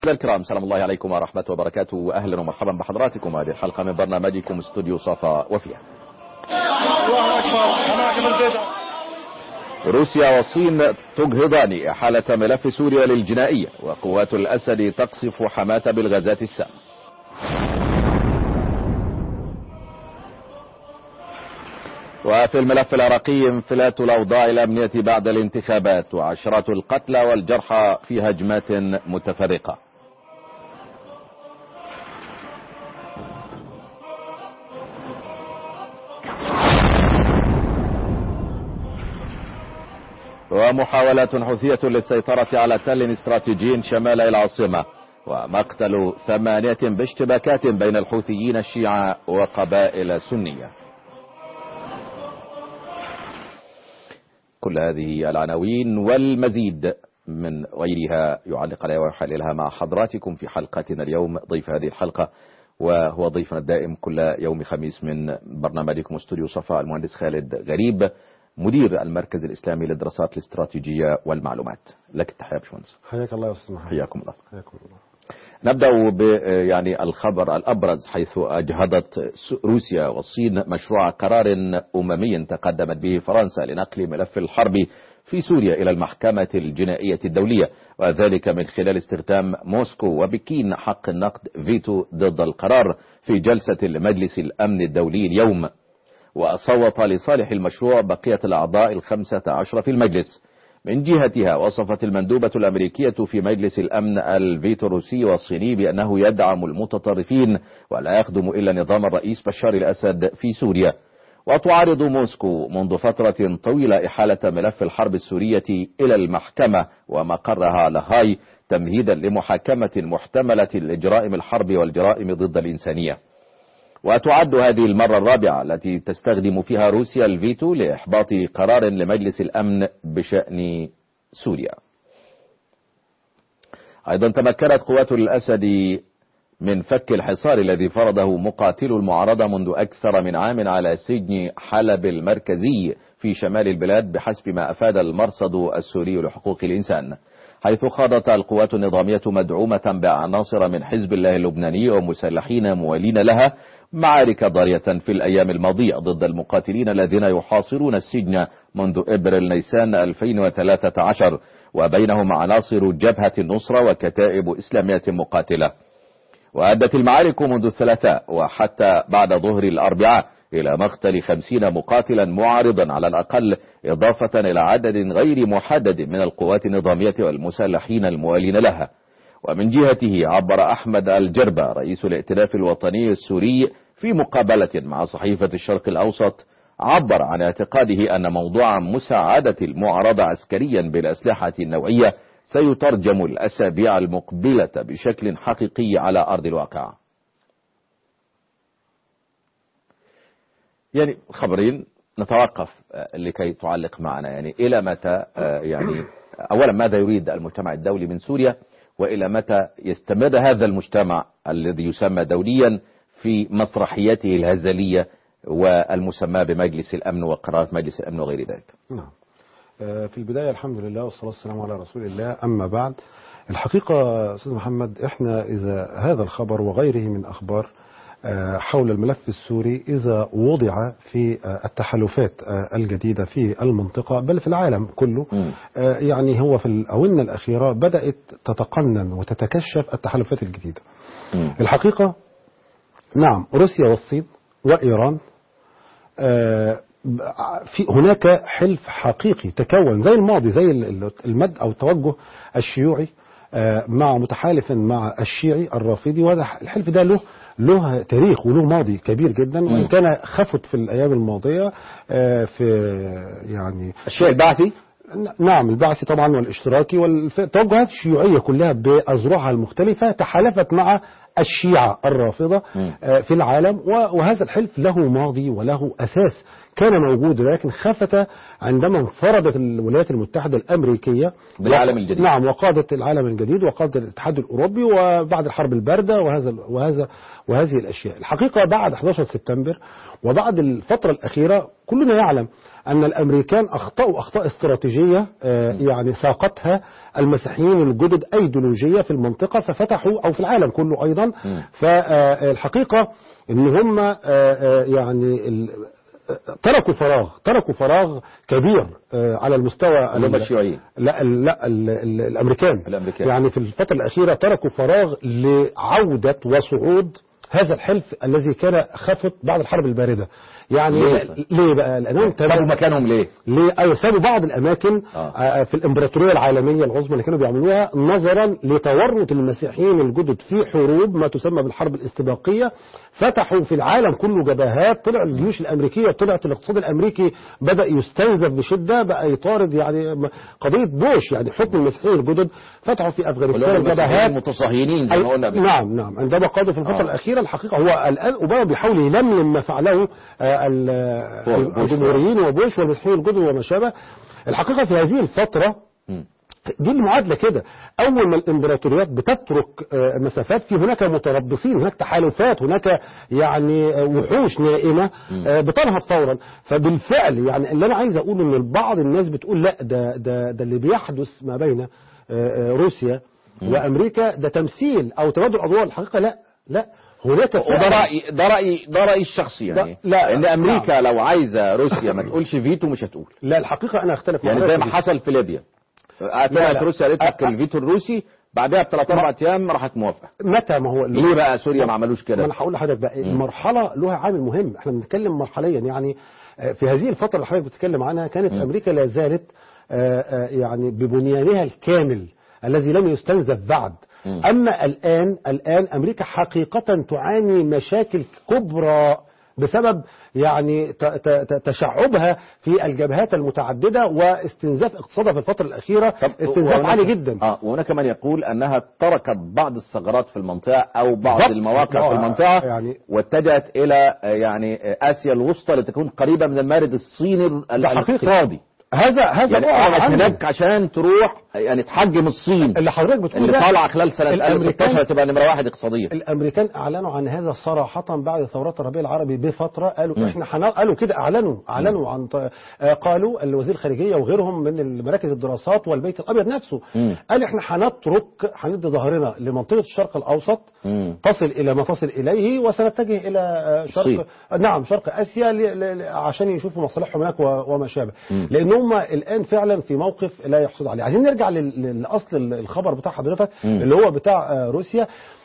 الكرام سلام الله عليكم ورحمة وبركاته وأهلا ومرحبا بحضراتكم هذه الحلقة من برنامجكم استوديو صفا وفيها روسيا والصين تجهضان إحالة ملف سوريا للجنائية وقوات الأسد تقصف حماة بالغازات السام وفي الملف العراقي انفلات الأوضاع الأمنية بعد الانتخابات وعشرات القتلى والجرحى في هجمات متفرقة ومحاولات حوثية للسيطرة على تل استراتيجي شمال العاصمة ومقتل ثمانية باشتباكات بين الحوثيين الشيعة وقبائل سنية كل هذه العناوين والمزيد من غيرها يعلق عليها ويحللها مع حضراتكم في حلقتنا اليوم ضيف هذه الحلقة وهو ضيفنا الدائم كل يوم خميس من برنامجكم استوديو صفاء المهندس خالد غريب مدير المركز الإسلامي للدراسات الاستراتيجية والمعلومات لك التحية باشمهندس حياك الله يا استاذ محمد حياكم الله حياكم الله نبدأ ب يعني الخبر الأبرز حيث أجهضت روسيا والصين مشروع قرار أممي تقدمت به فرنسا لنقل ملف الحرب في سوريا إلى المحكمة الجنائية الدولية وذلك من خلال استخدام موسكو وبكين حق النقد فيتو ضد القرار في جلسة لمجلس الأمن الدولي اليوم وصوت لصالح المشروع بقية الأعضاء الخمسة عشر في المجلس من جهتها وصفت المندوبة الأمريكية في مجلس الأمن الفيتو الروسي والصيني بأنه يدعم المتطرفين ولا يخدم إلا نظام الرئيس بشار الأسد في سوريا وتعارض موسكو منذ فترة طويلة إحالة ملف الحرب السورية إلى المحكمة ومقرها لاهاي تمهيدا لمحاكمة محتملة لجرائم الحرب والجرائم ضد الإنسانية وتعد هذه المرة الرابعة التي تستخدم فيها روسيا الفيتو لإحباط قرار لمجلس الأمن بشأن سوريا أيضا تمكنت قوات الأسد من فك الحصار الذي فرضه مقاتلو المعارضة منذ أكثر من عام على سجن حلب المركزي في شمال البلاد بحسب ما أفاد المرصد السوري لحقوق الإنسان حيث خاضت القوات النظامية مدعومة بعناصر من حزب الله اللبناني ومسلحين موالين لها معارك ضارية في الأيام الماضية ضد المقاتلين الذين يحاصرون السجن منذ إبريل نيسان 2013 وبينهم عناصر جبهة النصرة وكتائب إسلامية مقاتلة وأدت المعارك منذ الثلاثاء وحتى بعد ظهر الأربعاء إلى مقتل خمسين مقاتلا معارضا على الأقل إضافة إلى عدد غير محدد من القوات النظامية والمسلحين الموالين لها ومن جهته عبر أحمد الجربة رئيس الائتلاف الوطني السوري في مقابلة مع صحيفة الشرق الأوسط عبر عن اعتقاده أن موضوع مساعدة المعارضة عسكريا بالأسلحة النوعية سيترجم الأسابيع المقبلة بشكل حقيقي على أرض الواقع يعني خبرين نتوقف لكي تعلق معنا يعني إلى متى يعني أولا ماذا يريد المجتمع الدولي من سوريا وإلى متى يستمر هذا المجتمع الذي يسمى دوليا في مسرحيته الهزلية والمسمى بمجلس الأمن وقرارات مجلس الأمن وغير ذلك نعم في البداية الحمد لله والصلاة والسلام على رسول الله أما بعد الحقيقة أستاذ محمد إحنا إذا هذا الخبر وغيره من أخبار حول الملف السوري إذا وضع في التحالفات الجديدة في المنطقة بل في العالم كله م. يعني هو في الأونة الأخيرة بدأت تتقنن وتتكشف التحالفات الجديدة م. الحقيقة نعم روسيا والصين وإيران في هناك حلف حقيقي تكون زي الماضي زي المد أو التوجه الشيوعي مع متحالف مع الشيعي الرافضي وهذا الحلف ده له له تاريخ وله ماضي كبير جدا وان كان خفت في الايام الماضيه في يعني الشيء البعثي نعم البعثي طبعا والاشتراكي والتوجهات الشيوعيه كلها باذرعها المختلفه تحالفت مع الشيعة الرافضة في العالم وهذا الحلف له ماضي وله أساس كان موجود لكن خفت عندما انفردت الولايات المتحدة الأمريكية بالعالم الجديد نعم وقادت العالم الجديد وقادت الاتحاد الأوروبي وبعد الحرب الباردة وهذا وهذا وهذه الأشياء الحقيقة بعد 11 سبتمبر وبعد الفترة الأخيرة كلنا يعلم أن الأمريكان أخطأوا أخطاء استراتيجية يعني ساقتها المسيحيين الجدد ايديولوجيه في المنطقه ففتحوا او في العالم كله ايضا مم. فالحقيقه ان هم آه، آه، يعني ال- تركوا فراغ تركوا فراغ كبير آه، على المستوى اللي هم ال- الشيوعيين لا ال- لا ال- ال- الامريكان الأمريكان. يعني في الفتره الاخيره تركوا فراغ لعوده وصعود هذا الحلف الذي كان خفت بعد الحرب البارده يعني ليه؟ ليه, ليه بقى لانهم سابوا مكانهم ليه؟ ليه أيوة سابوا بعض الأماكن آه. آه. في الإمبراطورية العالمية العظمى اللي كانوا بيعملوها نظرا لتورط المسيحيين الجدد في حروب ما تسمى بالحرب الاستباقية فتحوا في العالم كله جبهات طلع الجيوش الأمريكية طلعت الاقتصاد الأمريكي بدأ يستنزف بشدة بقى يطارد يعني م- قضية بوش يعني حكم المسيحيين الجدد فتحوا في واللي هم أفغانستان المسيحيين جبهات المتصهينين زي ما قلنا قبل كده. نعم نعم عندما قادوا في الفترة آه. الأخيرة الحقيقة هو الآن أوباما بيحاول يلملم ما فعله آه، ال- بوش. الجمهوريين وبوش والمسيحيين الجدد وما شابه الحقيقة في هذه الفترة مم. دي المعادلة كده أول ما الإمبراطوريات بتترك آه، مسافات في هناك متربصين هناك تحالفات هناك يعني آه، وحوش نائمة آه، بتنهض فورا فبالفعل يعني اللي أنا عايز أقوله إن بعض الناس بتقول لا ده ده ده اللي بيحدث ما بين آه، آه، روسيا وأمريكا ده تمثيل أو تبادل أدوار الحقيقة لا لا هناك وده فعلاً- رأيي ده رأيي ده رأيي الشخصي يعني لا- لا. ان امريكا لو عايزه روسيا ما تقولش فيتو مش هتقول لا الحقيقة أنا أختلف مع يعني زي ما حضرتك. حصل في ليبيا لا، طلعت لا. روسيا قالت لك أ- أ- الفيتو الروسي بعدها بثلاث اربع ايام راحت موافقه متى ما هو ليه بقى سوريا ما عملوش ما كده انا هقول لحضرتك بقى المرحله لها عامل مهم احنا بنتكلم مرحليا يعني آه، في هذه الفتره اللي حضرتك بتتكلم عنها كانت امريكا لا زالت آه، آه، يعني ببنيانها الكامل الذي لم يستنزف بعد اما الان الان امريكا حقيقه تعاني مشاكل كبرى بسبب يعني ت- ت- ت- تشعبها في الجبهات المتعدده واستنزاف اقتصادها في الفتره الاخيره استنزاف وهناك- عالي جدا اه وهناك من يقول انها تركت بعض الثغرات في المنطقه او بعض بالضبط. المواقع في آه، المنطقه يعني- واتجهت الى آه، يعني آه، اسيا الوسطى لتكون قريبه من المارد الصيني ال- ده حقيقي. الاقتصادي هذا هذا يعني بعد قعدت عنه. هناك عشان تروح يعني تحجم الصين اللي حضرتك بتقول اللي ده طالعه خلال سنه الأمريكان- 2016 هتبقى نمره واحد اقتصاديا الامريكان اعلنوا عن هذا صراحه بعد ثورات الربيع العربي بفتره قالوا احنا حنا... قالوا كده اعلنوا اعلنوا عن ط... آه، قالوا الوزير الخارجيه وغيرهم من مراكز الدراسات والبيت الابيض نفسه مم. قال احنا هنترك هندي ظهرنا لمنطقه الشرق الاوسط مم. تصل الى ما تصل اليه وسنتجه الى آه، الصين. شرق نعم شرق اسيا ل... ل... ل- عشان يشوفوا مصالحهم هناك و... وما شابه مم. لان هم الان فعلا في موقف لا يحصد عليه عايزين نرجع لل... لل- لاصل الخبر بتاع حضرتك مم. اللي هو بتاع آه، روسيا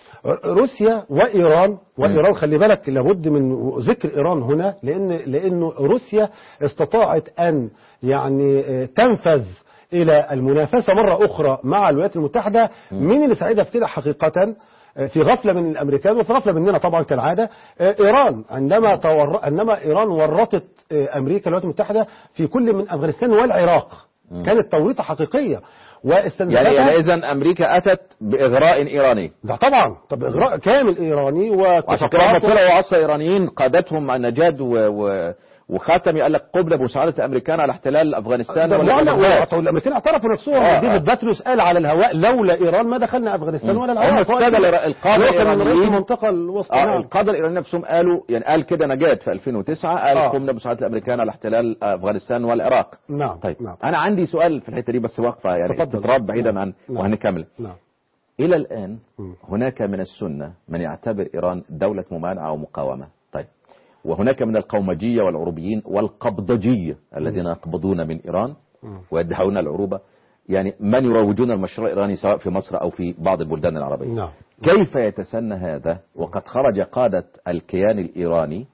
روسيا وايران وايران خلي بالك لابد من ذكر ايران هنا لان لانه روسيا استطاعت ان يعني آه، تنفذ الى المنافسه مره اخرى مع الولايات المتحده مين اللي ساعدها في كده حقيقه آه، في غفله من الامريكان وفي غفله مننا طبعا كالعاده آه، ايران عندما تور... عندما ايران ورطت آه، امريكا الولايات المتحده في كل من افغانستان والعراق كانت توريطه حقيقيه واستنزفتها يعني يعني اذا امريكا اتت باغراء ايراني ده طبعا طب اغراء كامل ايراني وعشان كده لما واتفاقات طلعوا اصلا ايرانيين قادتهم نجاد و... و... وخاتمي قال لك قبل بمساعده الامريكان على احتلال افغانستان ده ولا لا الجنوبات. لا الامريكان اعترفوا نفسهم آه، ديفيد آه. باتروس قال على الهواء لولا ايران ما دخلنا افغانستان ولا العراق هم السادة هو الإيرا- القادة هو كان من رئيس الإيرانيين المنطقه الوسطى اه نعم. القاده الايرانيين نفسهم قالوا يعني قال كده نجاد في 2009 قال آه. قمنا بمساعده الامريكان على احتلال افغانستان والعراق نعم طيب نعم انا عندي سؤال في الحته دي بس واقفه يعني تفضل. استطراد بعيدا نعم. عن نعم. وهنكمل نعم الى الان مم. هناك من السنه من يعتبر ايران دوله ممانعه او مقاومه طيب وهناك من القومجيه والعروبيين والقبضجيه الذين يقبضون من ايران مم. ويدعون العروبه يعني من يروجون المشروع الايراني سواء في مصر او في بعض البلدان العربيه نعم كيف يتسنى هذا وقد خرج قادة الكيان الإيراني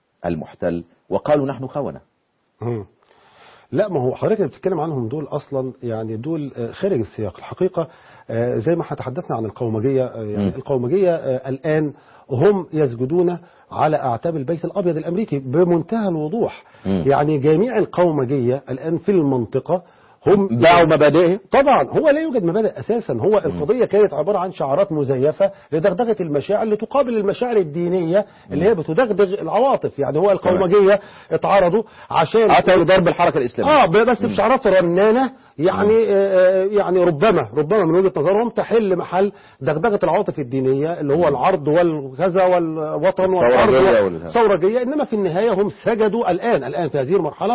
المحتل وقالوا نحن خونة مم. لا ما هو حضرتك اللي بتتكلم عنهم دول اصلا يعني دول آه، خارج السياق الحقيقه آه، زي ما احنا تحدثنا عن القومجيه آه، يعني مم. القومجيه آه، الان هم يسجدون على اعتاب البيت الابيض الامريكي بمنتهى الوضوح مم. يعني جميع القومجيه الان في المنطقه هم باعوا مبادئهم طبعا هو لا يوجد مبادئ اساسا هو القضيه كانت عباره عن شعارات مزيفه لدغدغه المشاعر لتقابل المشاعر الدينيه اللي هي بتدغدغ العواطف يعني هو القومجيه اتعرضوا عشان أتوا ضرب الحركة الإسلامية اه ب- بس بشعارات رنانه يعني آه يعني ربما ربما من وجهه نظرهم تحل محل دغدغه العواطف الدينيه اللي هو العرض والكذا والوطن والارض الثورجية وال- وال- ثورجيه انما في النهايه هم سجدوا الان الان في هذه المرحله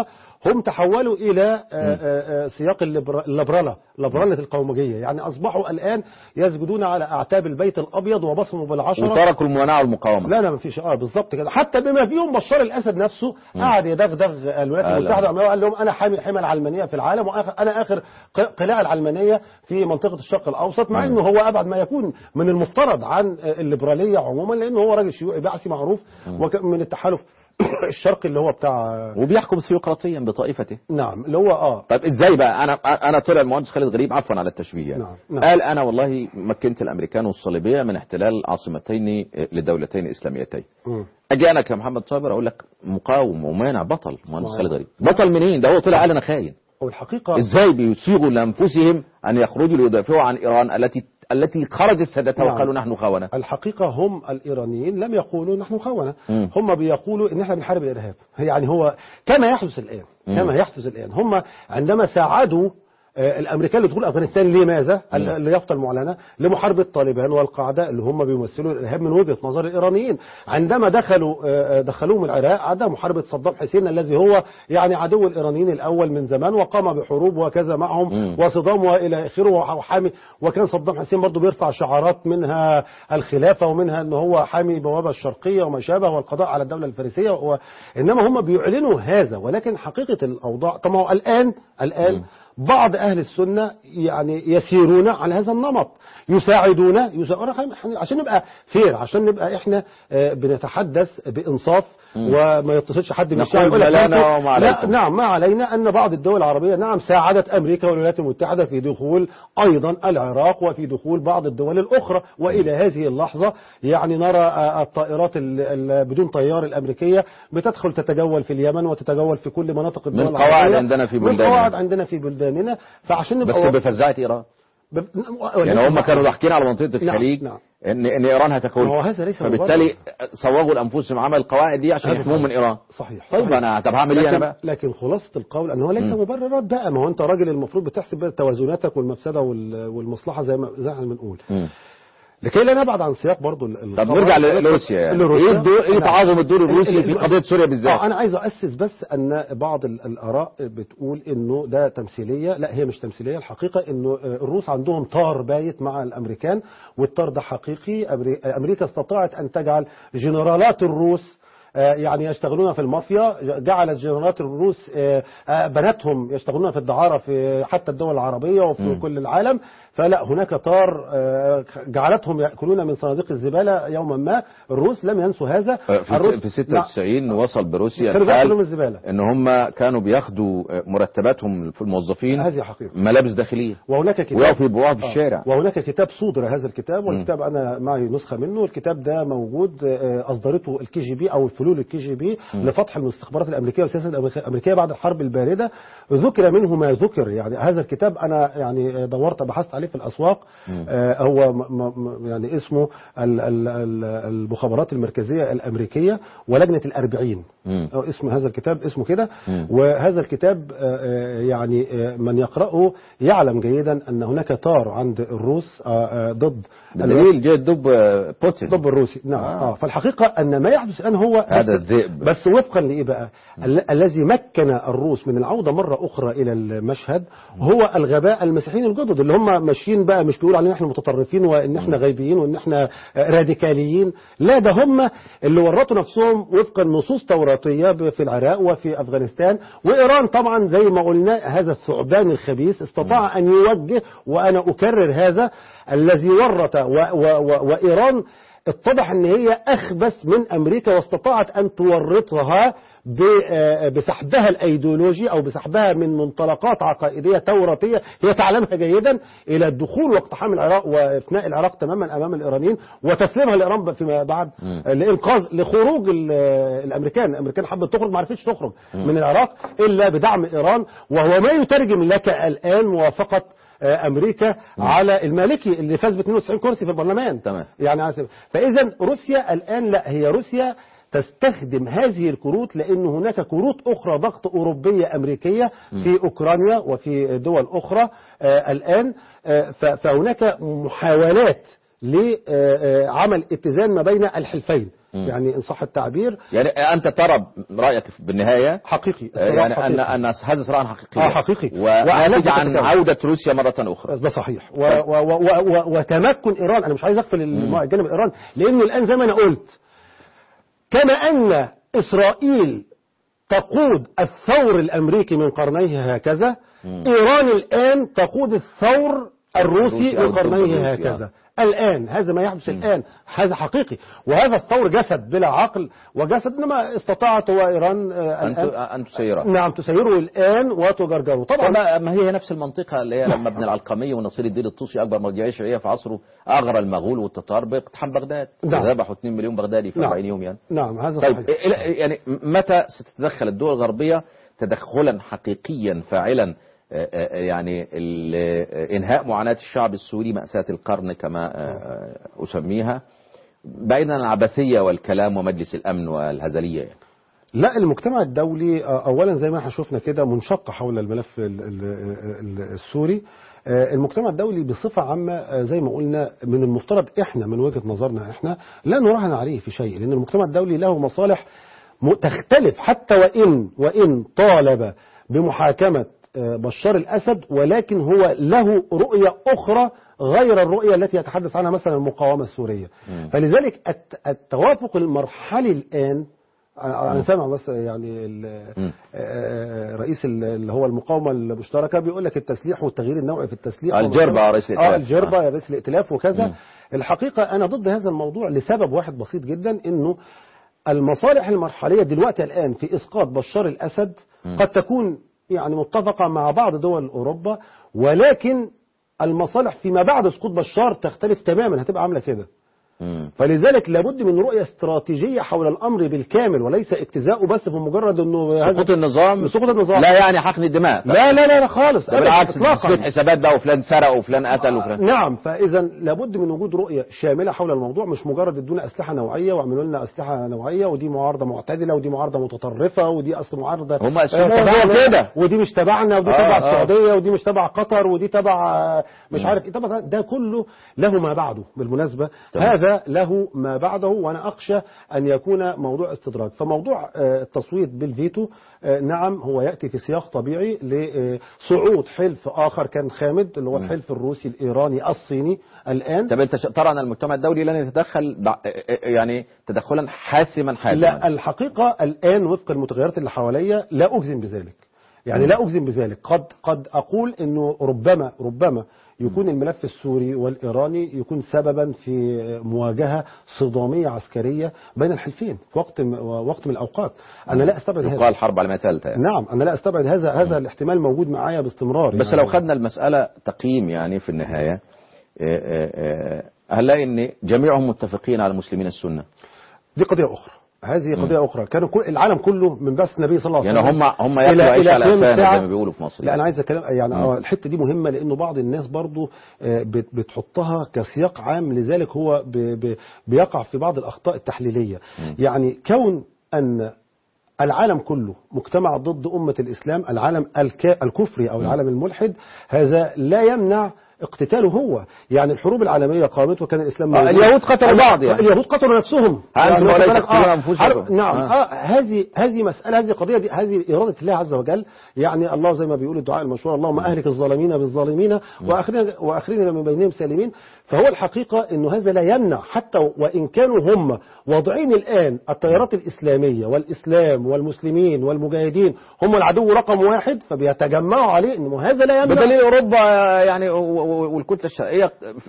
هم تحولوا الى آه، آه، آه، سياق الليبر- الليبراله ليبرالة القومجيه يعني اصبحوا الان يسجدون على اعتاب البيت الابيض وبصموا بالعشره وتركوا المناعة والمقاومة لا لا ما فيش اه بالظبط كده حتى بما فيهم بشار الاسد نفسه قعد يدغدغ الولايات آه، المتحده لا. الامريكيه وقال لهم انا حامي حمى العلمانيه في العالم وانا اخر ق- قلاع العلمانيه في منطقه الشرق الاوسط مع انه هو ابعد ما يكون من المفترض عن الليبراليه عموما لانه هو راجل شيوعي بعثي معروف وك- من التحالف الشرقي اللي هو بتاع وبيحكم ثيوقراطيا بطائفته نعم اللي هو اه طيب ازاي بقى انا انا طلع المهندس خالد غريب عفوا على التشبيه يعني. نعم، نعم. قال انا والله مكنت الامريكان والصليبيه من احتلال عاصمتين لدولتين اسلاميتين مم. اجي انا كمحمد صابر اقول لك مقاوم ومانع بطل مهندس نعم. خالد غريب بطل منين ده هو طلع قال انا خاين والحقيقه ازاي بيصيغوا لانفسهم ان يخرجوا ليدافعوا عن ايران التي التي خرجت سادتها نعم. وقالوا نحن خونه الحقيقة هم الإيرانيين لم يقولوا نحن خونة مم. هم بيقولوا إن احنا بنحارب الإرهاب يعني هو كما يحدث الآن كما يحدث الآن هم عندما ساعدوا آه، الامريكان لدخول افغانستان لماذا؟ ال- اليافطه المعلنه لمحاربه طالبان والقاعده اللي هم بيمثلوا الارهاب من وجهه نظر الايرانيين. عندما دخلوا آه، آه، دخلوهم العراق عدا محاربه صدام حسين الذي هو يعني عدو الايرانيين الاول من زمان وقام بحروب وكذا معهم مم. وصدام والى اخره وحامي وكان صدام حسين برضه بيرفع شعارات منها الخلافه ومنها ان هو حامي بوابه الشرقيه وما شابه والقضاء على الدوله الفارسيه و... انما هم بيعلنوا هذا ولكن حقيقه الاوضاع طب ما هو الان الان بعض اهل السنه يعني يسيرون على هذا النمط يساعدون يساعدون عشان نبقى فير عشان نبقى احنا آه، بنتحدث بانصاف وما يتصلش حد من نقول الشعب يقول لك ما لنا أنتوا- وما لا عليكم. نعم ما علينا أن بعض الدول العربية نعم ساعدت أمريكا والولايات المتحدة في دخول أيضا العراق وفي دخول بعض الدول الأخرى وإلى هذه اللحظة يعني نرى آه، الطائرات ال- ال- بدون طيار الأمريكية بتدخل تتجول في اليمن وتتجول في كل مناطق الدول من قواعد العربية. عندنا في من بلداننا. قواعد عندنا في بلداننا فعشان نبقى بس بفزعه ايران ب... يعني هم كانوا ضاحكين على منطقه الخليج نعم. ان ان ايران هتكون ما هو هذا ليس فبالتالي صوغوا لانفسهم عمل القواعد دي عشان هذا يحموهم من صحيح. ايران صحيح طيب صحيح. انا طب هعمل ايه انا لكن, بقى لكن خلاصة القول أنه ليس مبررات بقى ما هو أنت راجل المفروض بتحسب بقى توازناتك والمفسدة وال- والمصلحة زي ما زي ما بنقول مم. لكي لا نبعد عن سياق برضو ال- طب الخبر. نرجع ل- لروسيا يعني. لروسيا. ايه الدور ايه نعم. تعاظم الدور الروسي ال- في ال- قضيه سوريا بالذات اه انا عايز اسس بس ان بعض ال- الاراء بتقول انه ده تمثيليه لا هي مش تمثيليه الحقيقه انه آه، الروس عندهم طار بايت مع الامريكان والطار ده حقيقي أمري- امريكا استطاعت ان تجعل جنرالات الروس آه، يعني يشتغلون في المافيا جعلت جنرالات الروس آه، آه، بناتهم يشتغلون في الدعارة في حتى الدول العربية وفي مم. كل العالم فلا هناك طار آه، جعلتهم يأكلون من صناديق الزبالة يوما ما الروس لم ينسوا هذا في الروس- في 96 وصل بروسيا كانوا بياكلوا من الحال الزبالة ان هم كانوا بياخدوا مرتباتهم في الموظفين هذه حقيقة ملابس داخليه وهناك كتاب ويقفوا يبيعوها في آه. الشارع وهناك كتاب صدر هذا الكتاب والكتاب انا معي نسخه منه الكتاب ده موجود آه، اصدرته الكي جي بي او الفلول الكي جي بي لفتح المستخبرات الامريكيه والسياسه الأمريكية- الامريكيه بعد الحرب البارده ذكر منه ما ذكر يعني هذا الكتاب انا يعني دورت بحثت عليه في الاسواق آه، هو م- م- يعني اسمه ال- ال- ال- المخابرات المركزيه الامريكيه ولجنه الاربعين مم. أو اسم هذا الكتاب اسمه كده مم. وهذا الكتاب آه، آه، يعني آه، من يقرأه يعلم جيدا أن هناك طار عند الروس آه، آه، ضد بدليل جه الدب بوتين الضب الروسي نعم آه. آه. فالحقيقة أن ما يحدث الآن هو هذا بس- الذئب. بس وفقا لإيه بقى ال- الذي مكن الروس من العودة مرة أخرى إلى المشهد هو الغباء المسيحيين الجدد اللي هم ماشيين بقى مش بيقولوا علينا احنا متطرفين وان احنا غيبيين وان احنا آه، راديكاليين لا ده هم اللي ورطوا نفسهم وفقا نصوص توراتية ب- في العراق وفي أفغانستان وإيران طبعا زي ما قلنا هذا الثعبان الخبيث استطاع أن يوجه وأنا أكرر هذا الذي ورط و و و وإيران اتضح ان هي اخبث من امريكا واستطاعت ان تورطها ب- آه، بسحبها الايديولوجي او بسحبها من منطلقات عقائديه توراتيه هي تعلمها جيدا الى الدخول واقتحام العراق وافناء العراق تماما امام الايرانيين وتسليمها لايران فيما بعد آه، لانقاذ لخروج ال- آه، الامريكان، الامريكان حبت تخرج ما عرفتش تخرج من العراق الا بدعم ايران وهو ما يترجم لك الان موافقه آه، امريكا على المالكي اللي فاز ب 92 كرسي في البرلمان تمام. يعني عايز- فاذا روسيا الان لا هي روسيا تستخدم هذه الكروت لان هناك كروت اخرى ضغط اوروبيه امريكيه في اوكرانيا وفي دول اخرى آه الان آه ف- فهناك محاولات لعمل اتزان ما بين الحلفين مم. يعني ان صح التعبير يعني انت ترى رايك بالنهايه حقيقي آه، يعني الصراع ان حقيقي. ان هذا صراع حقيقي آه، حقيقي. وناتج وأعلنت عن التكامل. عوده روسيا مره اخرى ده صحيح و و و و و وتمكن ايران انا مش عايز اقفل الم- الجانب الايراني لانه الان زي ما انا قلت كما ان اسرائيل تقود الثور الامريكي من قرنيه هكذا ايران الان تقود الثور الروسي الروسي أو من الضد قرنيه الروسي، هكذا الآن هذا ما يحدث الآن هذا حقيقي وهذا الثور جسد بلا عقل وجسد إنما استطاعت هو إيران آه، ان الآن ان تسيره نعم تسيره الآن وتجرجره طبعا طبعا ما هي نفس المنطقة اللي هي لما ابن العلقمي ونصير الدين الطوسي أكبر مرجعية شيعية في عصره أغرى المغول والتتار باقتحام بغداد نعم. ذبحوا 2 مليون بغدادي في نعم. 40 يوم يعني نعم هذا طيب صحيح إلى- يعني متى ستتدخل الدول الغربية تدخلا حقيقيا فاعلا آه، آه، يعني ال- آه، إنهاء معاناة الشعب السوري مأساة القرن كما آه، أسميها بعيدا عن العبثية والكلام ومجلس الأمن والهزلية يعني. لا المجتمع الدولي آه، اولا زي ما احنا شفنا كده منشق حول الملف ال- ال- ال- السوري آه، المجتمع الدولي بصفة عامة آه، زي ما قلنا من المفترض احنا من وجهة نظرنا احنا لا نراهن عليه في شيء لان المجتمع الدولي له مصالح م- تختلف حتى وان وان طالب بمحاكمة آه، بشار الاسد ولكن هو له رؤية اخرى غير الرؤية التي يتحدث عنها مثلا المقاومة السورية مم. فلذلك الت- التوافق المرحلي الان انا أنا سامع بس يعني ال- مم. آه، رئيس ال- اللي هو المقاومه المشتركه بيقول لك التسليح والتغيير النوعي في التسليح الجربة رئيس الائتلاف. اه الجربه آه. رئيس الائتلاف وكذا مم. الحقيقه انا ضد هذا الموضوع لسبب واحد بسيط جدا انه المصالح المرحليه دلوقتي الان في اسقاط بشار الاسد مم. قد تكون يعني متفقه مع بعض دول اوروبا ولكن المصالح فيما بعد سقوط بشار تختلف تماما هتبقى عامله كده مم. فلذلك لابد من رؤية استراتيجية حول الأمر بالكامل وليس اجتزاؤه بس بمجرد أنه سقوط النظام سقوط النظام لا يعني حقن الدماء لا لا لا, لا خالص ده أبداً، بالعكس إطلاقاً. تثبيت حسابات بقى وفلان سرق وفلان قتل وفلان نعم فإذا لابد من وجود رؤية شاملة حول الموضوع مش مجرد ادونا أسلحة نوعية واعملوا لنا أسلحة نوعية ودي معارضة معتدلة ودي معارضة متطرفة ودي أصل معارضة هم آه، قسموها تبعنا، كده. ودي مش تبعنا ودي آه، تبع آه. السعودية ودي مش تبع قطر ودي تبع آه، مش عارف ايه طبعا ده كله له ما بعده بالمناسبة تمام. هذا له ما بعده وانا اخشى ان يكون موضوع استدراج فموضوع آه، التصويت بالفيتو آه، نعم هو ياتي في سياق طبيعي لصعود حلف اخر كان خامد اللي هو الحلف الروسي الايراني الصيني الان طب انت ش- ترى ان المجتمع الدولي لن يتدخل بع- يعني تدخلا حاسما حاسما لا الحقيقة الآن وفق المتغيرات اللي حواليا لا أجزم بذلك يعني لا أجزم بذلك قد قد أقول أنه ربما ربما يكون الملف السوري والإيراني يكون سببا في مواجهة صدامية عسكرية بين الحلفين في وقت وقت من الأوقات أنا لا أستبعد هذا يقال حرب عالمية ثالثة يعني. نعم أنا لا أستبعد هذا هذا الاحتمال موجود معايا باستمرار بس يعني. لو خدنا المسألة تقييم يعني في النهاية اه، اه، اه، هنلاقي ان جميعهم متفقين على المسلمين السنة دي قضية أخرى هذه قضية أخرى كان كل العالم كله من بعث النبي صلى الله عليه يعني وسلم هم هم إلى- ياكلوا عيش إلى على قيام قفانا الساعة. زي ما بيقولوا في مصر لا يعني. انا عايز اتكلم يعني مم. آه، الحته دي مهمه لانه بعض الناس برضو آه، بت- بتحطها كسياق عام لذلك هو ب- ب- بيقع في بعض الاخطاء التحليليه مم. يعني كون ان العالم كله مجتمع ضد أمة الإسلام العالم الك- الكفري أو العالم الملحد هذا لا يمنع اقتتاله هو يعني الحروب العالمية قامت وكان الإسلام آه، موجود. اليهود قتلوا بعض يعني. اليهود قتلوا نفسهم أنتم واخد ولا بالك؟ تقتلون آه، أنفسكم. حرب- نعم آه. آه. هذه هذه مسألة هذه قضية دي هذه إرادة الله عز وجل يعني الله زي ما بيقول الدعاء المشهور اللهم أهلك الظالمين بالظالمين وآخرين وآخرين من بينهم سالمين فهو الحقيقة أنه هذا لا يمنع حتى وإن كانوا هم واضعين الآن التيارات الإسلامية والإسلام والمسلمين والمجاهدين هم العدو رقم واحد فبيتجمعوا عليه أنه هذا لا يمنع بدليل اوروبا يعني و- و- والكتله الشرقيه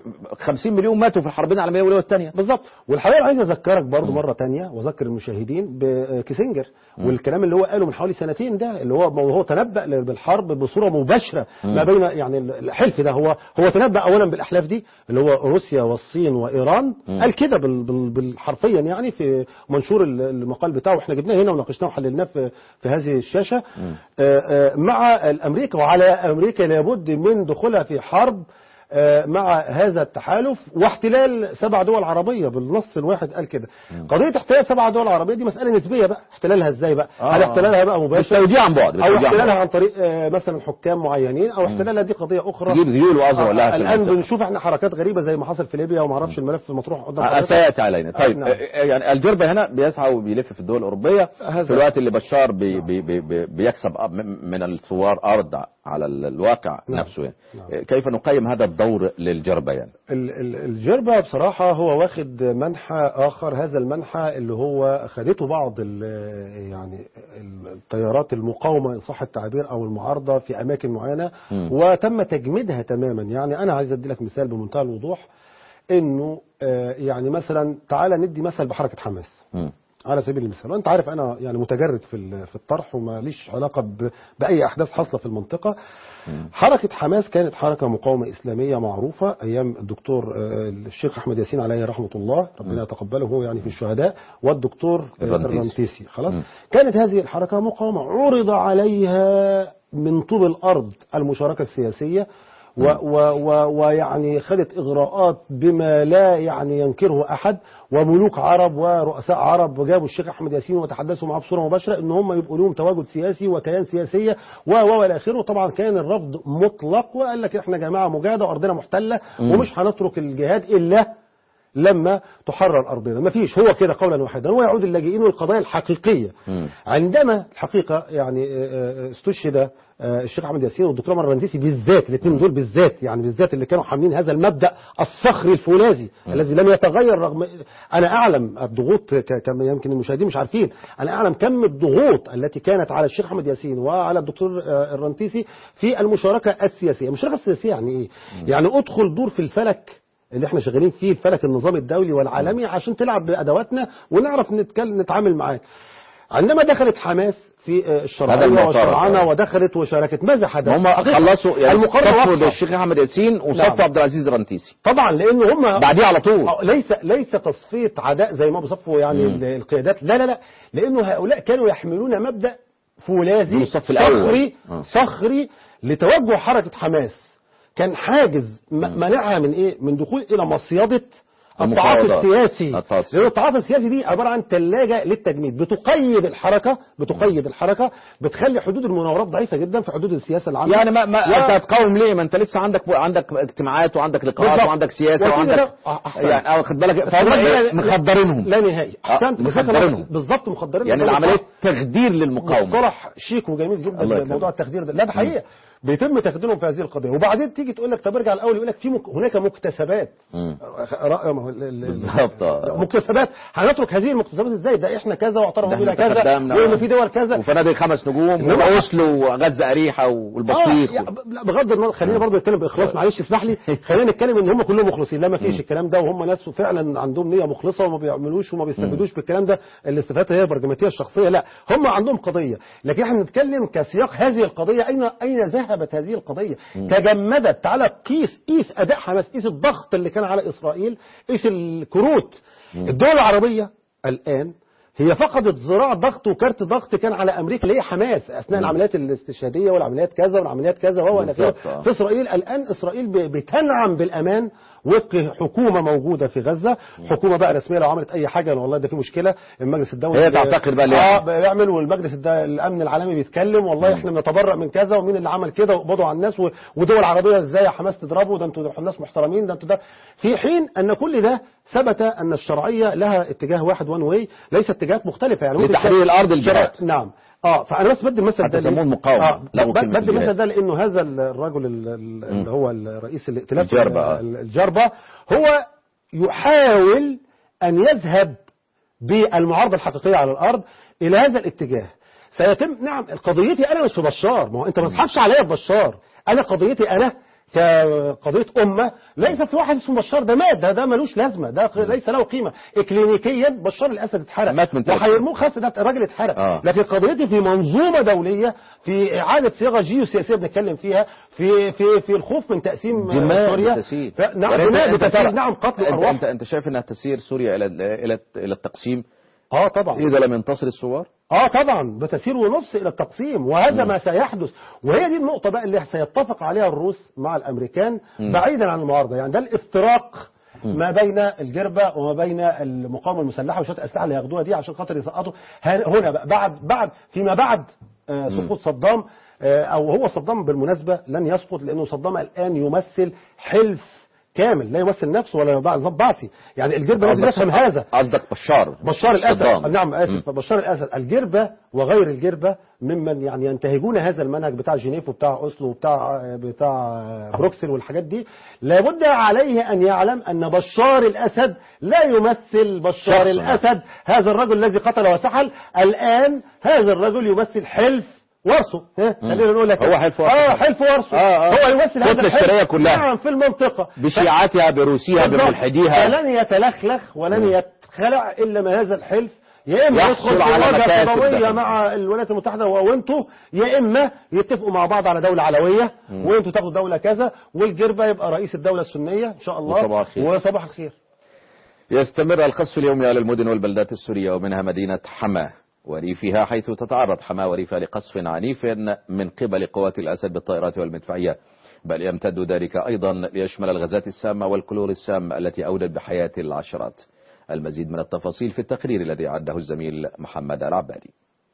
50 مليون ماتوا في الحربين العالميه الاولى والثانيه بالظبط والحقيقه عايز اذكرك برضو مره تانية واذكر المشاهدين بكيسنجر والكلام اللي هو قاله من حوالي سنتين ده اللي هو هو تنبأ بالحرب بصوره مباشره ما بين يعني الحلف ده هو هو تنبأ اولا بالاحلاف دي اللي هو روسيا والصين وايران قال كده بال- بال- بالحرفيا يعني في منشور ال- المقال بتاعه احنا جبناه هنا وناقشناه وحللناه في في هذه الشاشه آه، آه، مع الامريكا وعلى امريكا لابد من دخولها في حرب آه، مع هذا التحالف واحتلال سبع دول عربية بالنص الواحد قال كده قضية احتلال سبع دول عربية دي مسألة نسبية بقى احتلالها ازاي بقى آه. هل احتلالها بقى مباشر بالتوجيه عن بعد او بالتوجيه عن احتلالها بعد. عن طريق آه، مثلا حكام معينين او احتلالها دي قضية اخرى تجيب ذيول وازرق آه، لها في الان المنطقة. بنشوف احنا حركات غريبة زي ما حصل في ليبيا وما اعرفش الملف مطروح قدام آه، حضرتك. سيأتي علينا طيب نعم. آه، يعني الجربة هنا بيسعى وبيلف في الدول الأوروبية هذا- في الوقت اللي بشار بي بي بي بي بيكسب أ- م- من الثوار أرض على ال- الواقع نعم. نفسه يعني. نعم. آه، كيف نقيم هذا الدور للجربة يعني ال- ال- الجربة بصراحة هو واخد منحى آخر هذا المنحى اللي هو خدته بعض ال- يعني ال- التيارات المقاومة إن صح التعبير أو المعارضة في أماكن معينة مم. وتم تجميدها تماما يعني أنا عايز أدي لك مثال بمنتهى الوضوح إنه آه، يعني مثلا تعالى ندي مثل بحركة حماس مم. على سبيل المثال وانت عارف انا يعني متجرد في ال- في الطرح وماليش علاقه ب- باي احداث حاصله في المنطقه حركه حماس كانت حركه مقاومه اسلاميه معروفه ايام الدكتور آه، الشيخ احمد ياسين عليه رحمه الله ربنا يتقبله هو يعني في الشهداء والدكتور آه، الرنتيسي. الرنتيسي خلاص مم. كانت هذه الحركه مقاومه عرض عليها من طوب الارض المشاركه السياسيه و و و ويعني خدت اغراءات بما لا يعني ينكره احد وملوك عرب ورؤساء عرب وجابوا الشيخ احمد ياسين وتحدثوا معاه بصوره مباشره ان هم يبقوا لهم تواجد سياسي وكيان سياسيه و و والى اخره طبعا كان الرفض مطلق وقال لك احنا جماعه مجاهده وارضنا محتله ومش هنترك الجهاد الا لما تحرر ارضنا ما فيش هو كده قولا واحدا هو يعود اللاجئين والقضايا الحقيقيه مم. عندما الحقيقه يعني آه، آه، استشهد آه، الشيخ احمد ياسين والدكتور عمر الرنتيسي بالذات الاثنين دول بالذات يعني بالذات اللي كانوا حاملين هذا المبدا الصخري الفولاذي الذي لم يتغير رغم انا اعلم الضغوط ك- كما يمكن المشاهدين مش عارفين انا اعلم كم الضغوط التي كانت على الشيخ احمد ياسين وعلى الدكتور آه، الرنتيسي في المشاركه السياسيه المشاركه السياسيه يعني ايه يعني ادخل دور في الفلك اللي احنا شغالين فيه الفلك النظام الدولي والعالمي عشان تلعب بادواتنا ونعرف نتكلم نتعامل معاك عندما دخلت حماس في آه، هذا الشرعيه المعترض. وشرعنه ودخلت وشاركت ماذا حدث؟ هم حقيقة خلصوا يعني المقرر صفوا واضحة. للشيخ أحمد ياسين وصفوا نعم. عبد العزيز الرنتيسي طبعا لان هم بعديه على طول آه، ليس ليس تصفيه عداء زي ما بيصفوا يعني مم. ال- القيادات لا لا لا لانه هؤلاء كانوا يحملون مبدا فولاذي دول الصف الأول. صخري آه. صخري لتوجه حركه حماس كان حاجز م- منعها من ايه من دخول الى مصيده التعاطي المفاوضات. السياسي التعاطي السياسي. لان التعاطي السياسي دي عباره عن ثلاجه للتجميد بتقيد الحركه بتقيد الحركه بتخلي حدود المناورات ضعيفه جدا في حدود السياسه العامه يعني ما, ما و- انت هتقاوم ليه ما انت لسه عندك عندك اجتماعات وعندك لقاءات بالظبط. وعندك سياسه وتيجي وعندك ده- آه، أحسنت. يعني اه خد بالك فهم لا- إيه؟ لا- مخدرينهم لا نهائي احسنت جزاك الله مخدرينهم. خير. بالظبط مخدرين يعني العمليه تخدير للمقاومه مصطلح شيك وجميل جدا الله يكرمك. موضوع التخدير ده لا ده حقيقه بيتم تخديرهم في هذه القضيه وبعدين تيجي تقول لك طب ارجع الاول يقول لك في مك... هناك مكتسبات مم. رأي ما هو ال- ال- بالظبط آه. مكتسبات هنترك هذه المكتسبات ازاي ده احنا كذا واعترفوا ده بنا احنا كذا تقدمنا. وان في دول كذا وفنادق خمس نجوم إنما- واوسلو وغزه اريحه والبطيخ آه يا- ب- لا بغض النظر خلينا برضه نتكلم باخلاص معلش اسمح لي خلينا نتكلم ان هم كلهم مخلصين لا ما فيش الكلام ده وهم ناس فعلا عندهم نيه مخلصه وما بيعملوش وما بيستفيدوش بالكلام ده الاستفادات هي برجماتيه الشخصيه لا هم عندهم قضيه لكن احنا نتكلم كسياق هذه القضيه اين اين ذهبت هذه القضيه تجمدت تعالى قيس قيس اداء حماس قيس الضغط اللي كان على اسرائيل قيس الكروت الدول العربيه الان هي فقدت ذراع ضغط وكارت ضغط كان على امريكا اللي هي حماس اثناء العمليات الاستشهاديه والعمليات كذا والعمليات كذا وهو الى اخره بالظبط، آه. في اسرائيل الان اسرائيل ب- بتنعم بالامان وفق حكومه موجوده في غزه حكومه بقى رسميه لو عملت اي حاجه والله ده في مشكله المجلس الدولي هي تعتقد بقى اللي اه يحصل. بيعمل والمجلس الد- الامن العالمي بيتكلم والله احنا بنتبرأ من كذا ومين اللي عمل كده وقبضوا على الناس و- ودول عربيه ازاي يا حماس تضربوا ده انتوا ناس محترمين ده انتوا ده في حين ان كل ده ثبت ان الشرعيه لها اتجاه واحد وان واي ليس اتجاهات مختلفه يعني ممكن لتحرير تلاقي- الأرض الجهاد. نعم اه فانا بس بدي المثل ده حتى ليه؟ يسموه المقاومة. اه لغوا ب- كلمة بدي الجهاد. المثل ده لانه هذا الرجل ال- ال- اللي هو الرئيس الائتلاف الجربة، آه. ال- الجربة هو يحاول ان يذهب بالمعارضه الحقيقيه على الارض الى هذا الاتجاه سيتم نعم قضيتي انا مش في بشار ما هو انت ما تضحكش عليا في بشار انا قضيتي انا كقضيه امه ليس في واحد اسمه بشار ده مات ده ده ملوش لازمه ده ليس له قيمه اكلينيكيا بشار الاسد اتحرق مات من ثلاث وهيرموه خلاص ده الراجل اتحرق آه. لكن قضيتي في منظومه دوليه في اعاده صياغه جيوسياسيه بنتكلم فيها في في في الخوف من تقسيم دماء سوريا بتسيل ف- نعم يعني أنت- دماء أنت بتسيل ترى- نعم قتل انت, ارواح انت انت شايف انها تسير سوريا الى الى الى التقسيم اه طبعا اذا لم ينتصر الثوار اه طبعا بتسير ونص الى التقسيم وهذا ما سيحدث وهي دي النقطه بقى اللي سيتفق عليها الروس مع الامريكان بعيدا عن المعارضه يعني ده الافتراق ما بين الجربه وما بين المقاومه المسلحه وشويه الاسلحه اللي هياخدوها دي عشان خاطر يسقطوا ه- هنا بقى بعد بعد فيما بعد آه، سقوط صدام آه، او هو صدام بالمناسبه لن يسقط لانه صدام الان يمثل حلف كامل لا يمثل نفسه ولا نظام بعثي يعني الجربه لازم قصدك- يفهم هذا قصدك بشار بشار الاسد صدام. نعم اسف مم. بشار الاسد الجربه وغير الجربه ممن يعني ينتهجون هذا المنهج بتاع جنيف وبتاع اوسلو وبتاع بتاع بروكسل والحاجات دي لابد عليه ان يعلم ان بشار الاسد لا يمثل بشار شخص. الاسد هذا الرجل الذي قتل وسحل الان هذا الرجل يمثل حلف ورثه ها خلينا نقول لك هو حلف ورثه. اه حلف ورثه آه، آه. هو يمثل هذا كتلة الحلف الشرعية كلها. نعم في المنطقه بشيعتها بروسيها بالضبط. بملحديها فلن يتلخلخ ولن يتخلع الا ما هذا الحلف يا اما يحصل يدخل في على مواجهه مكاسب فضائيه ده. مع الولايات المتحده وانتوا يا اما يتفقوا مع بعض على دوله علويه وانتوا تاخدوا دوله كذا والجربه يبقى رئيس الدوله السنيه ان شاء الله وصباح الخير. وصباح الخير يستمر القصف اليومي على المدن والبلدات السورية ومنها مدينة حما وريفها حيث تتعرض حما وريفها لقصف عنيف من قبل قوات الأسد بالطائرات والمدفعية بل يمتد ذلك أيضا ليشمل الغازات السامة والكلور السام التي أودت بحياة العشرات المزيد من التفاصيل في التقرير الذي عده الزميل محمد العبادي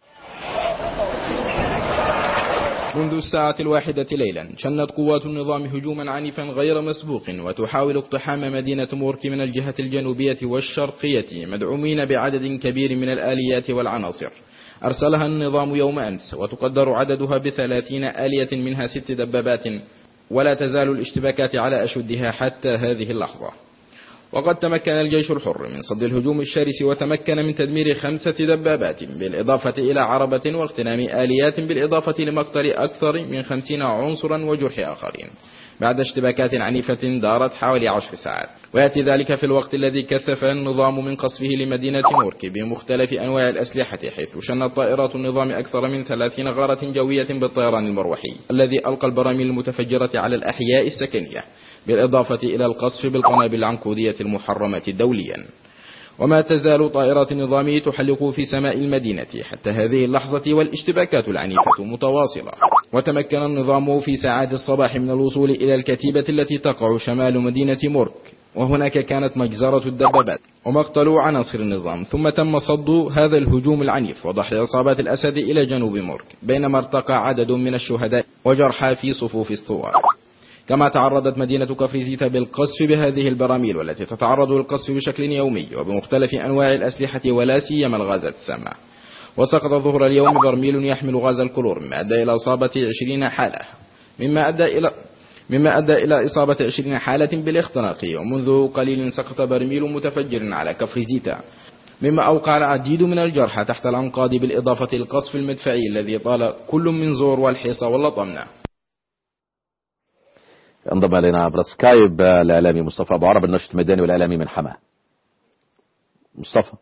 منذ الساعة الواحدة ليلا شنت قوات النظام هجوما عنيفا غير مسبوق وتحاول اقتحام مدينة مورك من الجهة الجنوبية والشرقية مدعومين بعدد كبير من الآليات والعناصر أرسلها النظام يوم أمس وتقدر عددها بثلاثين آلية منها ست دبابات ولا تزال الاشتباكات على أشدها حتى هذه اللحظة وقد تمكن الجيش الحر من صد الهجوم الشرس وتمكن من تدمير خمسة دبابات بالإضافة إلى عربة واغتنام آليات بالإضافة لمقتل أكثر من خمسين عنصرا وجرح آخرين بعد اشتباكات عنيفة دارت حوالي عشر ساعات ويأتي ذلك في الوقت الذي كثف النظام من قصفه لمدينة موركي بمختلف أنواع الأسلحة حيث شنت طائرات النظام أكثر من ثلاثين غارة جوية بالطيران المروحي الذي ألقى البراميل المتفجرة على الأحياء السكنية بالإضافة إلى القصف بالقنابل العنقودية المحرمة دوليا وما تزال طائرات النظام تحلق في سماء المدينة حتى هذه اللحظة والاشتباكات العنيفة متواصلة وتمكن النظام في ساعات الصباح من الوصول إلى الكتيبة التي تقع شمال مدينة مورك وهناك كانت مجزرة الدبابات ومقتل عناصر النظام ثم تم صد هذا الهجوم العنيف وضحي عصابات الأسد إلى جنوب مورك بينما ارتقى عدد من الشهداء وجرحى في صفوف الثوار كما تعرضت مدينة كفرزيتا بالقصف بهذه البراميل والتي تتعرض للقصف بشكل يومي وبمختلف أنواع الأسلحة ولا سيما الغازات السامة وسقط ظهر اليوم برميل يحمل غاز الكلور مما أدى إلى إصابة 20 حالة مما أدى إلى مما أدى إلى إصابة 20 حالة بالاختناق ومنذ قليل سقط برميل متفجر على كفر زيتا مما أوقع العديد من الجرحى تحت الأنقاض بالإضافة للقصف المدفعي الذي طال كل من زور والحيصة واللطمنة انضم الينا عبر سكايب الاعلامي مصطفى ابو عرب النشط الميداني والاعلامي من حما مصطفى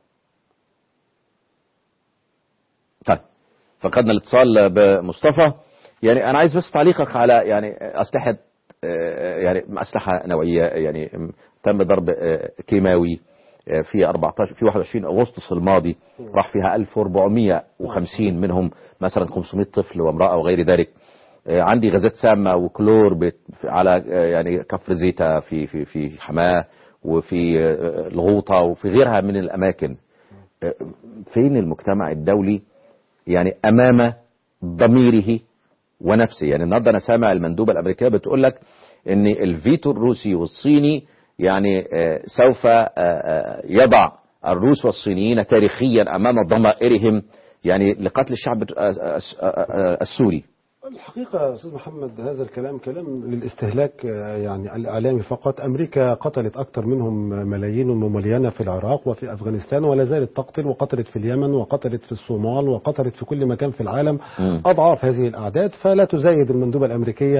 طيب فقدنا الاتصال بمصطفى يعني انا عايز بس تعليقك على يعني اسلحه آه، يعني اسلحه نوعيه يعني تم ضرب آه، كيماوي آه، في 14 في 21 اغسطس الماضي راح فيها 1450 منهم مثلا 500 طفل وامراه وغير ذلك آه، عندي غازات سامه وكلور بت- على آه، يعني كفر زيتا في في في حماه وفي آه، الغوطه وفي غيرها من الاماكن آه، فين المجتمع الدولي يعني امام ضميره ونفسه يعني النهارده انا سامع المندوبه الامريكيه بتقول لك ان الفيتو الروسي والصيني يعني آه، سوف آه، آه، يضع الروس والصينيين تاريخيا امام ضمائرهم يعني لقتل الشعب آه، آه، آه، السوري الحقيقة يا أستاذ محمد هذا الكلام كلام للاستهلاك آه، يعني الإعلامي فقط أمريكا قتلت أكثر منهم ملايين ومليانة في العراق وفي أفغانستان ولا زالت تقتل وقتلت في اليمن وقتلت في الصومال وقتلت في كل مكان في العالم مم. أضعاف هذه الأعداد فلا تزايد المندوبة الأمريكية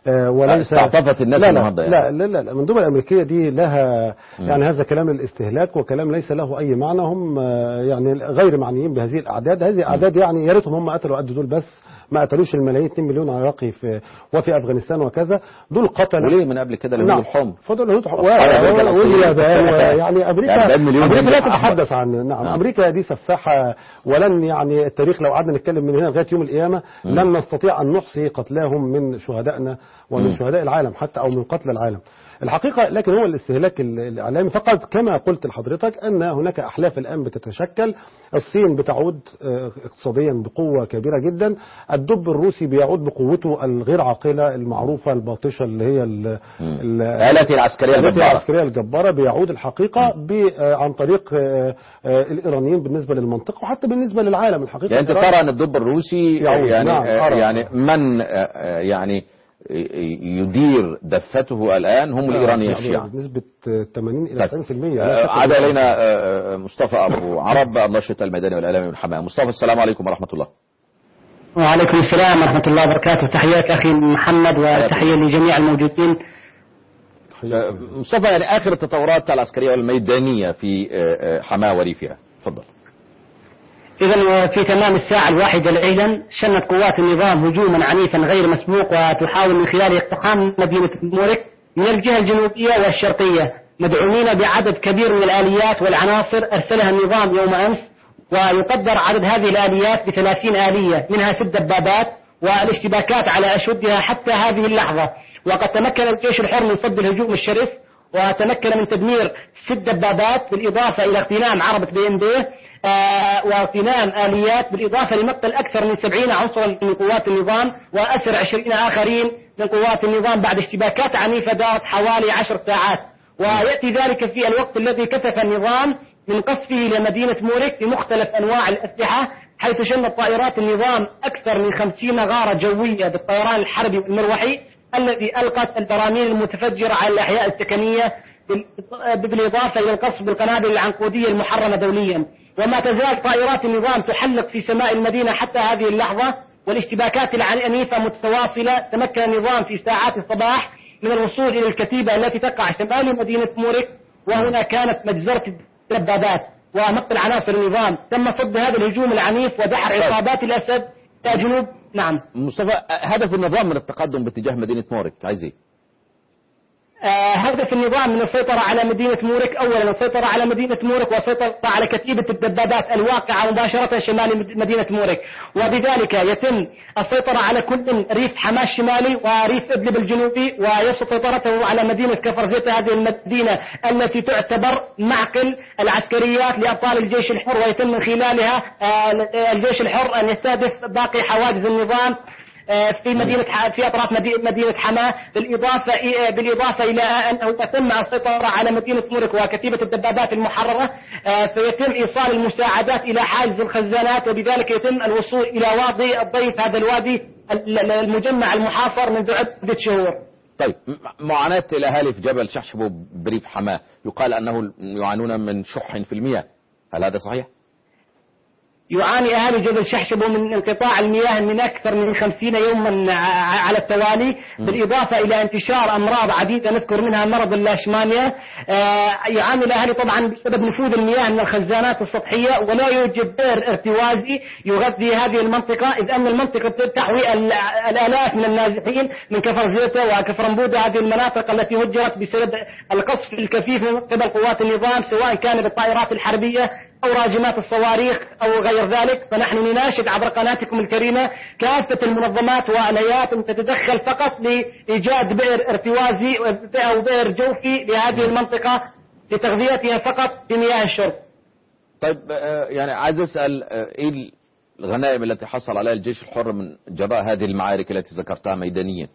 آه، وليس استعطفت الناس لا لا النهارده يعني. لا لا لا لا المندوبة الأمريكية دي لها يعني هذا كلام الاستهلاك وكلام ليس له أي معنى هم آه، يعني غير معنيين بهذه الأعداد هذه الأعداد يعني يا ريتهم هم قتلوا قد دول بس ما قتلوش الملايين 2 مليون عراقي في وفي أفغانستان وكذا دول قتلوا وليه من قبل كده الهنود نعم الحمر فدول الهنود الحمر أصحاب أمريكا الأصليين. واليابان يعني أمريكا يعني 40 مليون أمريكا لا جندي أحمر. تتحدث عن نعم نعم. أمريكا دي سفاحة ولن يعني التاريخ لو قعدنا نتكلم من هنا لغاية يوم القيامة لن نستطيع أن نحصي قتلاهم من شهدائنا ومن شهداء العالم حتى أو من قتل العالم الحقيقة لكن هو الاستهلاك ال- الإعلامي فقط كما قلت لحضرتك أن هناك أحلاف الآن بتتشكل الصين بتعود آه، اقتصاديا بقوة كبيرة جدا الدب الروسي بيعود بقوته الغير عاقلة المعروفة الباطشة اللي هي ال- ال- آلته العسكرية الآلات الجبارة. العسكرية الجبارة بيعود الحقيقة ب- آه، عن طريق آه، آه، الإيرانيين بالنسبة للمنطقة وحتى بالنسبة للعالم الحقيقة يعني انت إيران- ترى ان الدب الروسي يعود. يعني نعم، آه، أرى. يعني من آه، آه، يعني يدير دفته الان هم الايرانيين يعني الشيعة بنسبة آه، 80 إلى طيب. 90% لا آه، شك عاد في ذلك. الينا آه، آه، مصطفى ابو عرب الناشط الميداني والاعلامي من حماه مصطفى السلام عليكم ورحمه الله وعليكم السلام ورحمة الله وبركاته تحيات أخي محمد وتحية لجميع الموجودين آه، مصطفى يعني اخر التطورات العسكريه والميدانيه في آه، آه، حماه وريفها تفضل إذا في تمام الساعة الواحدة ليلا شنت قوات النظام هجوما عنيفا غير مسبوق وتحاول من خلاله اقتحام مدينة مورك من الجهة الجنوبية والشرقية مدعومين بعدد كبير من الآليات والعناصر أرسلها النظام يوم أمس ويقدر عدد هذه الآليات بثلاثين آلية منها ست دبابات والاشتباكات على أشدها حتى هذه اللحظة وقد تمكن الجيش الحر من صد الهجوم الشرس وتمكن من تدمير ست دبابات بالإضافة إلى اغتنام عربة بي ام بي آه، واغتنام آليات بالإضافة لمقتل أكثر من سبعين عنصرا من قوات النظام وأسر عشرين آخرين من قوات النظام بعد اشتباكات عنيفة دارت حوالي عشر ساعات ويأتي ذلك في الوقت الذي كثف النظام من قصفه لمدينة موريك بمختلف أنواع الأسلحة حيث شنت طائرات النظام أكثر من خمسين غارة جوية بالطيران الحربي والمروحي الذي ألقت البراميل المتفجرة على الأحياء السكنية بال- بالإضافة إلى القصف بالقنابل العنقودية المحرمة دوليا وما تزال طائرات النظام تحلق في سماء المدينة حتى هذه اللحظة والاشتباكات العنيفة متواصلة تمكن النظام في ساعات الصباح من الوصول إلى الكتيبة التي تقع شمال مدينة موريك وهنا كانت مجزرة الدبابات ومقتل عناصر النظام تم صد هذا الهجوم العنيف ودحر عصابات الأسد إلى جنوب نعم مصطفى آه، هدف النظام من التقدم باتجاه مدينه مورك عايز ايه آه، هدف النظام من السيطرة على مدينة مورك أولا السيطرة على مدينة مورك والسيطرة على كتيبة الدبابات الواقعة مباشرة شمال مد- مدينة مورك وبذلك يتم السيطرة على كل ريف حماة الشمالي وريف إدلب الجنوبي ويبسط سيطرته على مدينة كفر زيت هذه المدينة التي تعتبر معقل العسكريات لأبطال الجيش الحر ويتم من خلالها آه، الجيش الحر أن يستهدف باقي حواجز النظام آه، في مدينة ح- في أطراف مدي- مدينة حماة بالإضافة إي- بالإضافة إلى أنه تتم السيطرة على مدينة مورك وكتيبة الدبابات المحررة آه، فيتم إيصال المساعدات إلى حاجز الخزانات وبذلك يتم الوصول إلى وادي الضيف هذا الوادي ال- ال- المجمع المحاصر منذ عدة شهور طيب م- معاناة الأهالي في جبل شحشبو بريف حماة يقال أنه يعانون من شح في المياه هل هذا صحيح؟ يعاني أهالي جبل شحشبو من انقطاع المياه من أكثر من خمسين يوما ع- على التوالي بالإضافة إلى انتشار أمراض عديدة نذكر منها مرض اللاشمانيا آه، يعاني الأهالي طبعا بسبب نفوذ المياه من الخزانات السطحية ولا يوجد بئر ارتوازي يغذي هذه المنطقة إذ أن المنطقة تحوي ال- الآلاف من النازحين من كفر زيتة وكفر مبودة هذه المناطق التي هجرت بسبب القصف الكثيف من قبل قوات النظام سواء كان بالطائرات الحربية أو راجمات الصواريخ أو غير ذلك فنحن نناشد عبر قناتكم الكريمة كافة المنظمات والآليات أن تتدخل فقط لإيجاد بئر ارتوازي أو بئر جوفي لهذه المنطقة لتغذيتها فقط بمياه الشرب طيب آه، يعني عايز أسأل آه، إيه الغنائم التي حصل عليها الجيش الحر من جراء هذه المعارك التي ذكرتها ميدانيا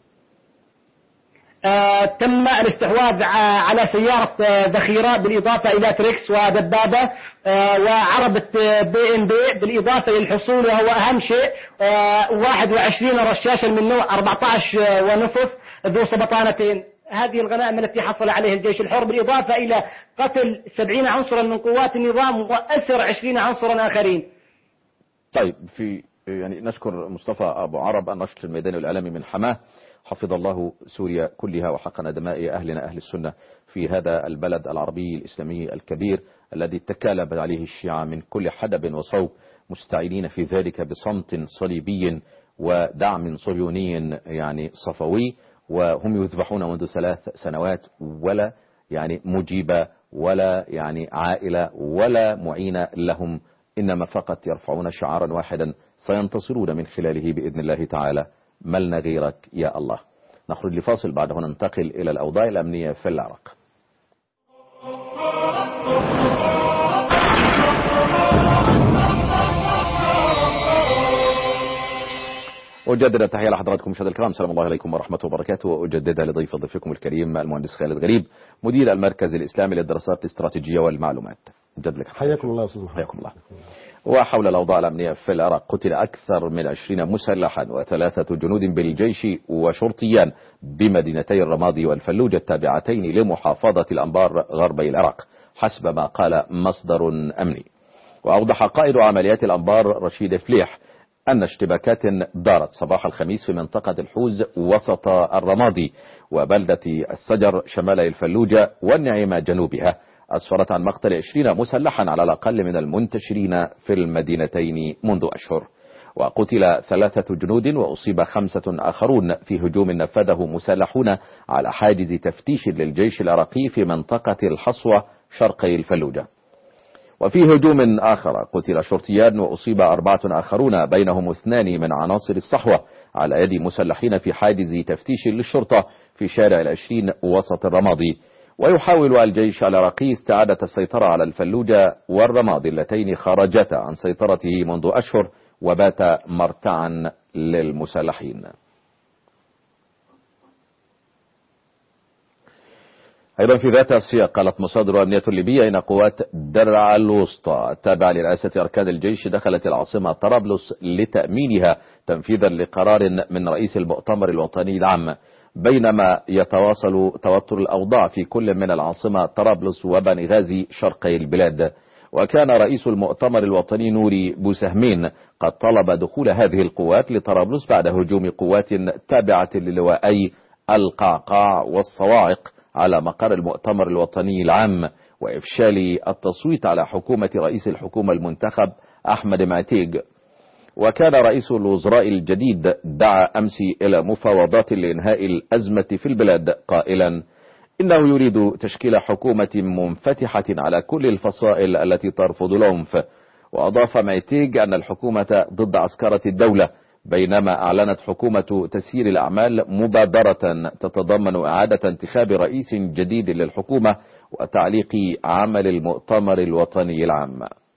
آه، تم الاستحواذ ع- على سيارة آه، ذخيرة بالإضافة إلى تريكس ودبابة آه، وعربة آه، بي ام بي بالإضافة للحصول وهو أهم شيء آه، 21 رشاشا من نوع 14 ونصف ذو سبطانتين هذه الغنائم التي حصل عليها الجيش الحر بالإضافة إلى قتل 70 عنصرا من قوات النظام وأسر 20 عنصرا آخرين طيب في يعني نشكر مصطفى أبو عرب الناشط الميداني والإعلامي من حماه حفظ الله سوريا كلها وحقن دماء أهلنا أهل السنة في هذا البلد العربي الإسلامي الكبير الذي تكالب عليه الشيعة من كل حدب وصوب مستعينين في ذلك بصمت صليبي ودعم صهيوني يعني صفوي وهم يذبحون منذ ثلاث سنوات ولا يعني مجيبة ولا يعني عائلة ولا معين لهم إنما فقط يرفعون شعارا واحدا سينتصرون من خلاله بإذن الله تعالى ملنا غيرك يا الله نخرج لفاصل بعده ننتقل إلى الأوضاع الأمنية في العراق أجدد التحية لحضراتكم مشاهدينا الكرام السلام الله عليكم ورحمة وبركاته وأجددها لضيف ضيفكم الكريم المهندس خالد غريب مدير المركز الإسلامي للدراسات الاستراتيجية والمعلومات أجدد لك حياكم الله يا أستاذ محمد حياكم الله وحول الأوضاع الأمنية في العراق قتل أكثر من عشرين مسلحا وثلاثة جنود بالجيش وشرطيان بمدينتي الرمادي والفلوجة التابعتين لمحافظة الأنبار غربي العراق حسب ما قال مصدر أمني وأوضح قائد عمليات الأنبار رشيد فليح أن اشتباكات دارت صباح الخميس في منطقة الحوز وسط الرمادي وبلدة السجر شمال الفلوجة والنعيمة جنوبها أسفرت عن مقتل 20 مسلحا على الأقل من المنتشرين في المدينتين منذ أشهر وقتل ثلاثة جنود وأصيب خمسة آخرون في هجوم نفذه مسلحون على حاجز تفتيش للجيش العراقي في منطقة الحصوة شرقي الفلوجة وفي هجوم آخر قتل شرطيان وأصيب أربعة آخرون بينهم اثنان من عناصر الصحوة على يد مسلحين في حاجز تفتيش للشرطة في شارع العشرين وسط الرمادي ويحاول الجيش العراقي استعادة السيطرة على الفلوجة والرمادي اللتين خرجتا عن سيطرته منذ أشهر وبات مرتعا للمسلحين أيضا في ذات السياق قالت مصادر أمنية ليبية إن قوات درع الوسطى التابعة لرئاسة أركان الجيش دخلت العاصمة طرابلس لتأمينها تنفيذا لقرار من رئيس المؤتمر الوطني العام بينما يتواصل توتر الأوضاع في كل من العاصمة طرابلس وبني غازي شرقي البلاد وكان رئيس المؤتمر الوطني نوري بوسهمين قد طلب دخول هذه القوات لطرابلس بعد هجوم قوات تابعة للواءي القعقاع والصواعق على مقر المؤتمر الوطني العام وإفشال التصويت على حكومة رئيس الحكومة المنتخب أحمد معتيق وكان رئيس الوزراء الجديد دعا أمس إلى مفاوضات لإنهاء الأزمة في البلاد قائلا إنه يريد تشكيل حكومة منفتحة على كل الفصائل التي ترفض العنف وأضاف معتيق أن الحكومة ضد عسكرة الدولة بينما أعلنت حكومة تسيير الأعمال مبادرة تتضمن إعادة انتخاب رئيس جديد للحكومة وتعليق عمل المؤتمر الوطني العام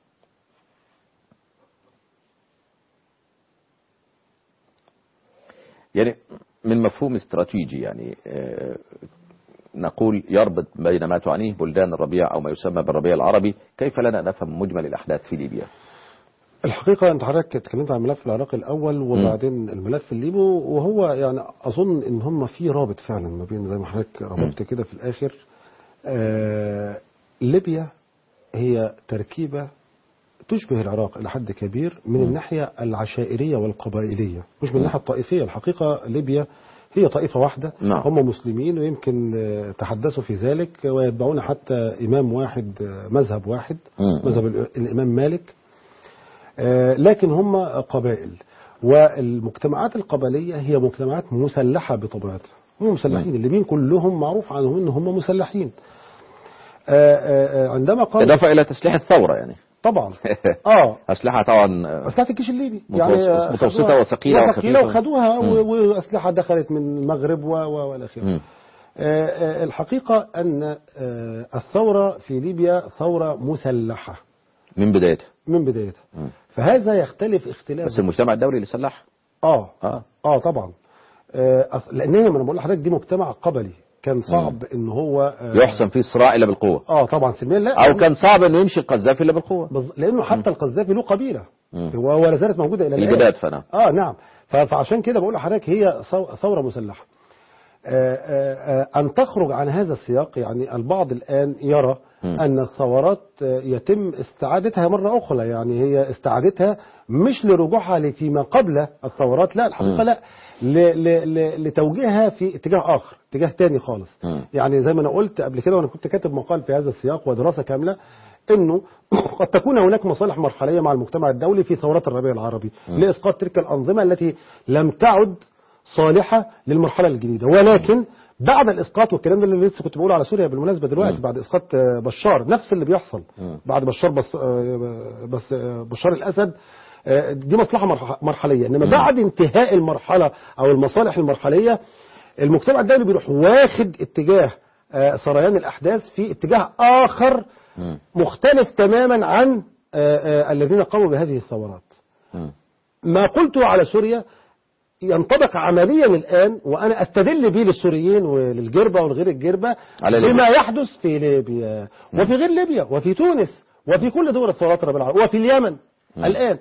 يعني من مفهوم استراتيجي يعني نقول يربط بين ما تعنيه بلدان الربيع أو ما يسمى بالربيع العربي كيف لنا نفهم مجمل الأحداث في ليبيا الحقيقة أنت حضرتك اتكلمت عن الملف العراقي الأول وبعدين الملف الليبي وهو يعني أظن إن هم في رابط فعلا ما بين زي ما حضرتك ربطت كده في الآخر آه ليبيا هي تركيبة تشبه العراق إلى حد كبير من الناحية العشائرية والقبائلية مش من الناحية الطائفية الحقيقة ليبيا هي طائفة واحدة نعم. هم مسلمين ويمكن آه، تحدثوا في ذلك ويتبعون حتى إمام واحد آه، مذهب واحد مم. مذهب ال- الإمام مالك آه، لكن هم قبائل والمجتمعات القبلية هي مجتمعات مسلحة بطبيعتها هم مسلحين الليبيين كلهم معروف عنهم ان هم مسلحين آه، آه، آه، عندما قال إضافة إلى تسليح الثورة يعني طبعا اه أسلحة طبعا أسلحة الجيش الليبي متوسط- آه، متوسطة خدوها- وثقيلة وثقيلة وخفيفة. وخدوها مم. و- وأسلحة دخلت من المغرب و- و- والى آخره مم. آه، آه، الحقيقة أن آه، الثورة في ليبيا ثورة مسلحة من بدايتها من بدايتها مم. فهذا يختلف اختلاف بس المجتمع الدولي اللي سلح اه اه اه طبعا آه أص- لان هي ما انا بقول لحضرتك دي مجتمع قبلي كان صعب ان هو آه يحسم فيه الصراع إلا بالقوة اه طبعا سلميا لا أو كان صعب إنه يمشي القذافي إلا بالقوة بز... لانه حتى القذافي له قبيله مم. هو ولا زالت موجوده الى الان الجداد فنعم اه نعم ف- فعشان كده بقول لحضرتك هي ثو- ثوره مسلحه آه، آه، آه، أن تخرج عن هذا السياق يعني البعض الآن يرى مم. أن الثورات آه، يتم استعادتها مرة أخرى يعني هي استعادتها مش لرجوعها لفيما قبل الثورات لا الحقيقة مم. لا ل ل ل لتوجيهها في اتجاه اخر اتجاه تاني خالص مم. يعني زي ما انا قلت قبل كده وانا كنت كاتب مقال في هذا السياق ودراسه كامله انه قد تكون هناك مصالح مرحليه مع المجتمع الدولي في ثورات الربيع العربي لاسقاط تلك الانظمه التي لم تعد صالحه للمرحله الجديده ولكن بعد الاسقاط والكلام ده اللي لسه كنت بقوله على سوريا بالمناسبه دلوقتي بعد اسقاط آه، بشار نفس اللي بيحصل بعد بشار بس آه، بس آه، بشار الاسد آه، دي مصلحه مرح- مرحليه انما بعد انتهاء المرحله او المصالح المرحليه المجتمع الدولي بيروح واخد اتجاه آه، سريان الاحداث في اتجاه اخر مم. مختلف تماما عن آه، آه، الذين قاموا بهذه الثورات مم. ما قلته على سوريا ينطبق عمليا الآن وأنا أستدل به للسوريين وللجربة ولغير الجربة على ليبيا. بما يحدث في ليبيا وفي غير ليبيا وفي تونس وفي كل دول الثورات الربيع العربي وفي اليمن الآن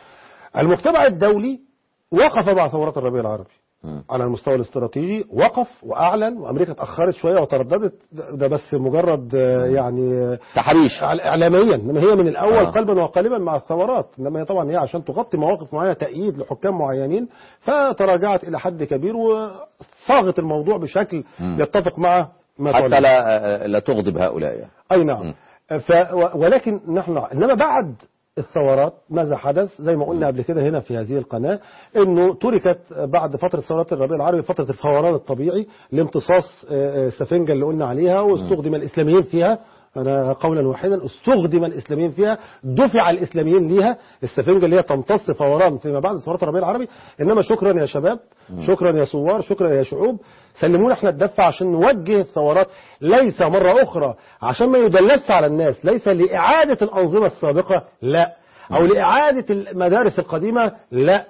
المجتمع الدولي وقف مع ثورات الربيع العربي مم. على المستوى الاستراتيجي وقف وأعلن وأمريكا اتأخرت شوية وترددت ده ده بس مجرد آه، يعني آه، تحريش اعلاميا انما هي من الاول آه. آه. قلبا وقالبا مع الثورات انما هي طبعا هي عشان تغطي مواقف معينه تأييد لحكام معينين فتراجعت الى حد كبير وصاغت الموضوع بشكل مم. يتفق مع ما حتى تعلن. لا لا تغضب هؤلاء يعني. اي نعم ف و- ولكن نحن انما بعد الثورات ماذا حدث زي ما قلنا قبل كده هنا في هذه القناة انه تركت بعد فترة ثورات الربيع العربي فترة الفوران الطبيعي لامتصاص آه، آه، سفنجة اللي قلنا عليها واستخدم الاسلاميين فيها أنا قولا واحدا استخدم الإسلاميين فيها دفع الإسلاميين ليها السفنجة اللي هي تمتص فوران فيما بعد ثورات الربيع العربي إنما شكرا يا شباب شكرا يا ثوار شكرا يا شعوب سلمونا احنا الدفع عشان نوجه الثورات ليس مرة أخرى عشان ما يدلس على الناس ليس لإعادة الأنظمة السابقة لا أو لإعادة المدارس القديمة لا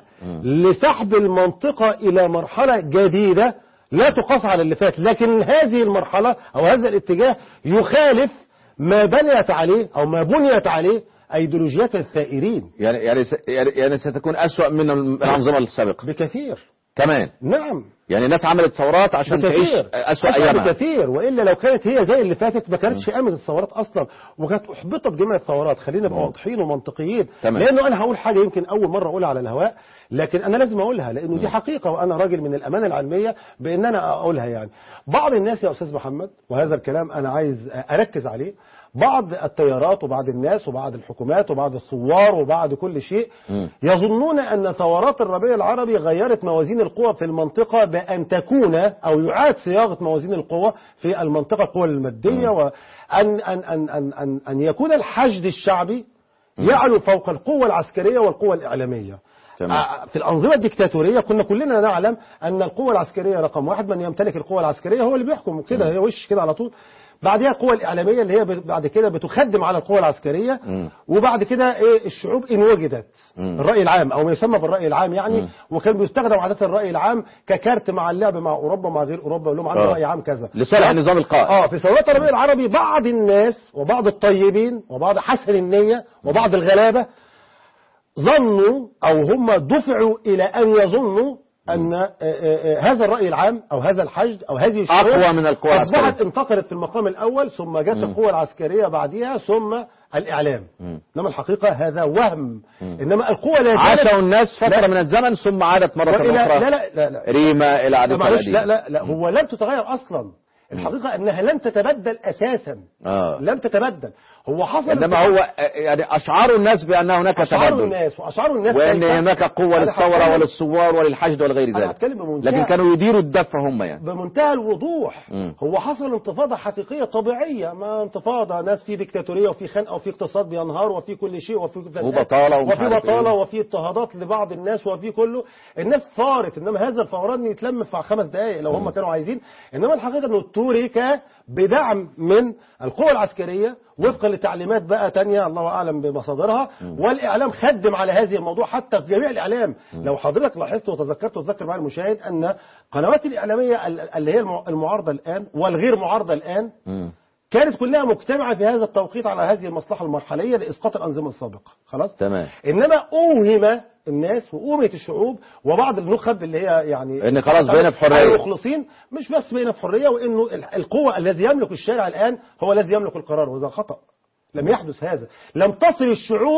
لسحب المنطقة إلى مرحلة جديدة لا تقاس على اللي فات لكن هذه المرحلة أو هذا الاتجاه يخالف ما بنيت عليه أو ما بنيت عليه أيديولوجيات الثائرين يعني يعني س- يعني يعني ستكون أسوأ من الأنظمة السابقة بكثير كمان نعم يعني الناس عملت ثورات عشان تعيش بكثير أسوأ أسوأ أيامها بكثير وإلا لو كانت هي زي اللي فاتت ما كانتش قامت الثورات أصلا وكانت أحبطت جميع الثورات خلينا نبقى واضحين ومنطقيين تمام. لأنه أنا هقول حاجة يمكن أول مرة أقولها على الهواء لكن أنا لازم أقولها لأنه دي حقيقة وأنا راجل من الأمانة العلمية بأن أنا أقولها يعني بعض الناس يا أستاذ محمد وهذا الكلام أنا عايز أركز عليه بعض التيارات وبعض الناس وبعض الحكومات وبعض الثوار وبعض كل شيء مم. يظنون أن ثورات الربيع العربي غيرت موازين القوى في المنطقة بأن تكون أو يعاد صياغة موازين القوى في المنطقة القوى المادية وأن أن أن أن أن أن يكون الحشد الشعبي يعلو فوق القوة العسكرية والقوة الإعلامية تمام. آه، في الأنظمة الديكتاتورية كنا كلنا نعلم أن القوة العسكرية رقم واحد من يمتلك القوة العسكرية هو اللي بيحكم كده هي وش كده على طول بعدها القوى الإعلامية اللي هي ب- بعد كده بتخدم على القوى العسكرية مم. وبعد كده إيه الشعوب إن وجدت مم. الرأي العام أو ما يسمى بالرأي العام يعني مم. وكان بيستخدم عادة الرأي العام ككارت مع اللعب مع أوروبا مع غير أوروبا يقول لهم عندنا آه. رأي عام كذا لصالح بس- النظام القائم اه في ثورات الربيع العربي بعض الناس وبعض الطيبين وبعض حسن النية وبعض الغلابة ظنوا أو هم دفعوا إلى أن يظنوا أن آه، آه، آه، هذا الرأي العام أو هذا الحشد أو هذه الشعوب أقوى من القوى أصبحت العسكرية انتقلت في المقام الأول ثم جت مم. القوى العسكرية بعدها ثم الإعلام مم. إنما الحقيقة هذا وهم مم. إنما القوة لا عاشوا زالت الناس فترة لا. من الزمن ثم عادت مرة وإلى أخرى لا لا لا, لا. ريما إلى لا عادتها معلش لا القديمة لا لا هو لم تتغير أصلا الحقيقة أنها لم تتبدل أساسا آه. لم تتبدل هو حصل إنما هو آه، يعني أشعروا الناس بأن هناك أشعروا تبدل الناس وأشعروا الناس وأن كيف- هناك قوة أنا للثورة هتكلم- وللثوار وللحشد ولغير أنا ذلك هتكلم بمنتهى لكن كانوا يديروا الدفة هم يعني بمنتهى الوضوح مم. هو حصل انتفاضة حقيقية طبيعية ما انتفاضة ناس في ديكتاتورية وفي خنقة وفي اقتصاد بينهار وفي كل شيء وفي فساد وبطالة ومش وفي عارف بطالة إيه. وفي اضطهادات لبعض الناس وفي كله الناس ثارت انما هذا الفوران يتلم في خمس دقائق لو هم كانوا عايزين انما الحقيقة انه ترك بدعم من القوى العسكرية وفقا لتعليمات بقى تانية الله اعلم بمصادرها والاعلام خدم على هذه الموضوع حتى في جميع الاعلام لو حضرتك لاحظت وتذكرت وتذكر معي المشاهد ان قنوات الاعلاميه ال- اللي هي المع- المعارضه الان والغير معارضه الان مم. كانت كلها مجتمعه في هذا التوقيت على هذه المصلحه المرحليه لاسقاط الانظمه السابقه خلاص تمام انما اوهم الناس واوهمت الشعوب وبعض النخب اللي هي يعني إن خلاص بقينا في حرية. المخلصين مش بس بقينا في حريه وانه ال- القوه الذي يملك الشارع الان هو الذي يملك القرار وهذا خطا لم يحدث هذا لم تصل الشعوب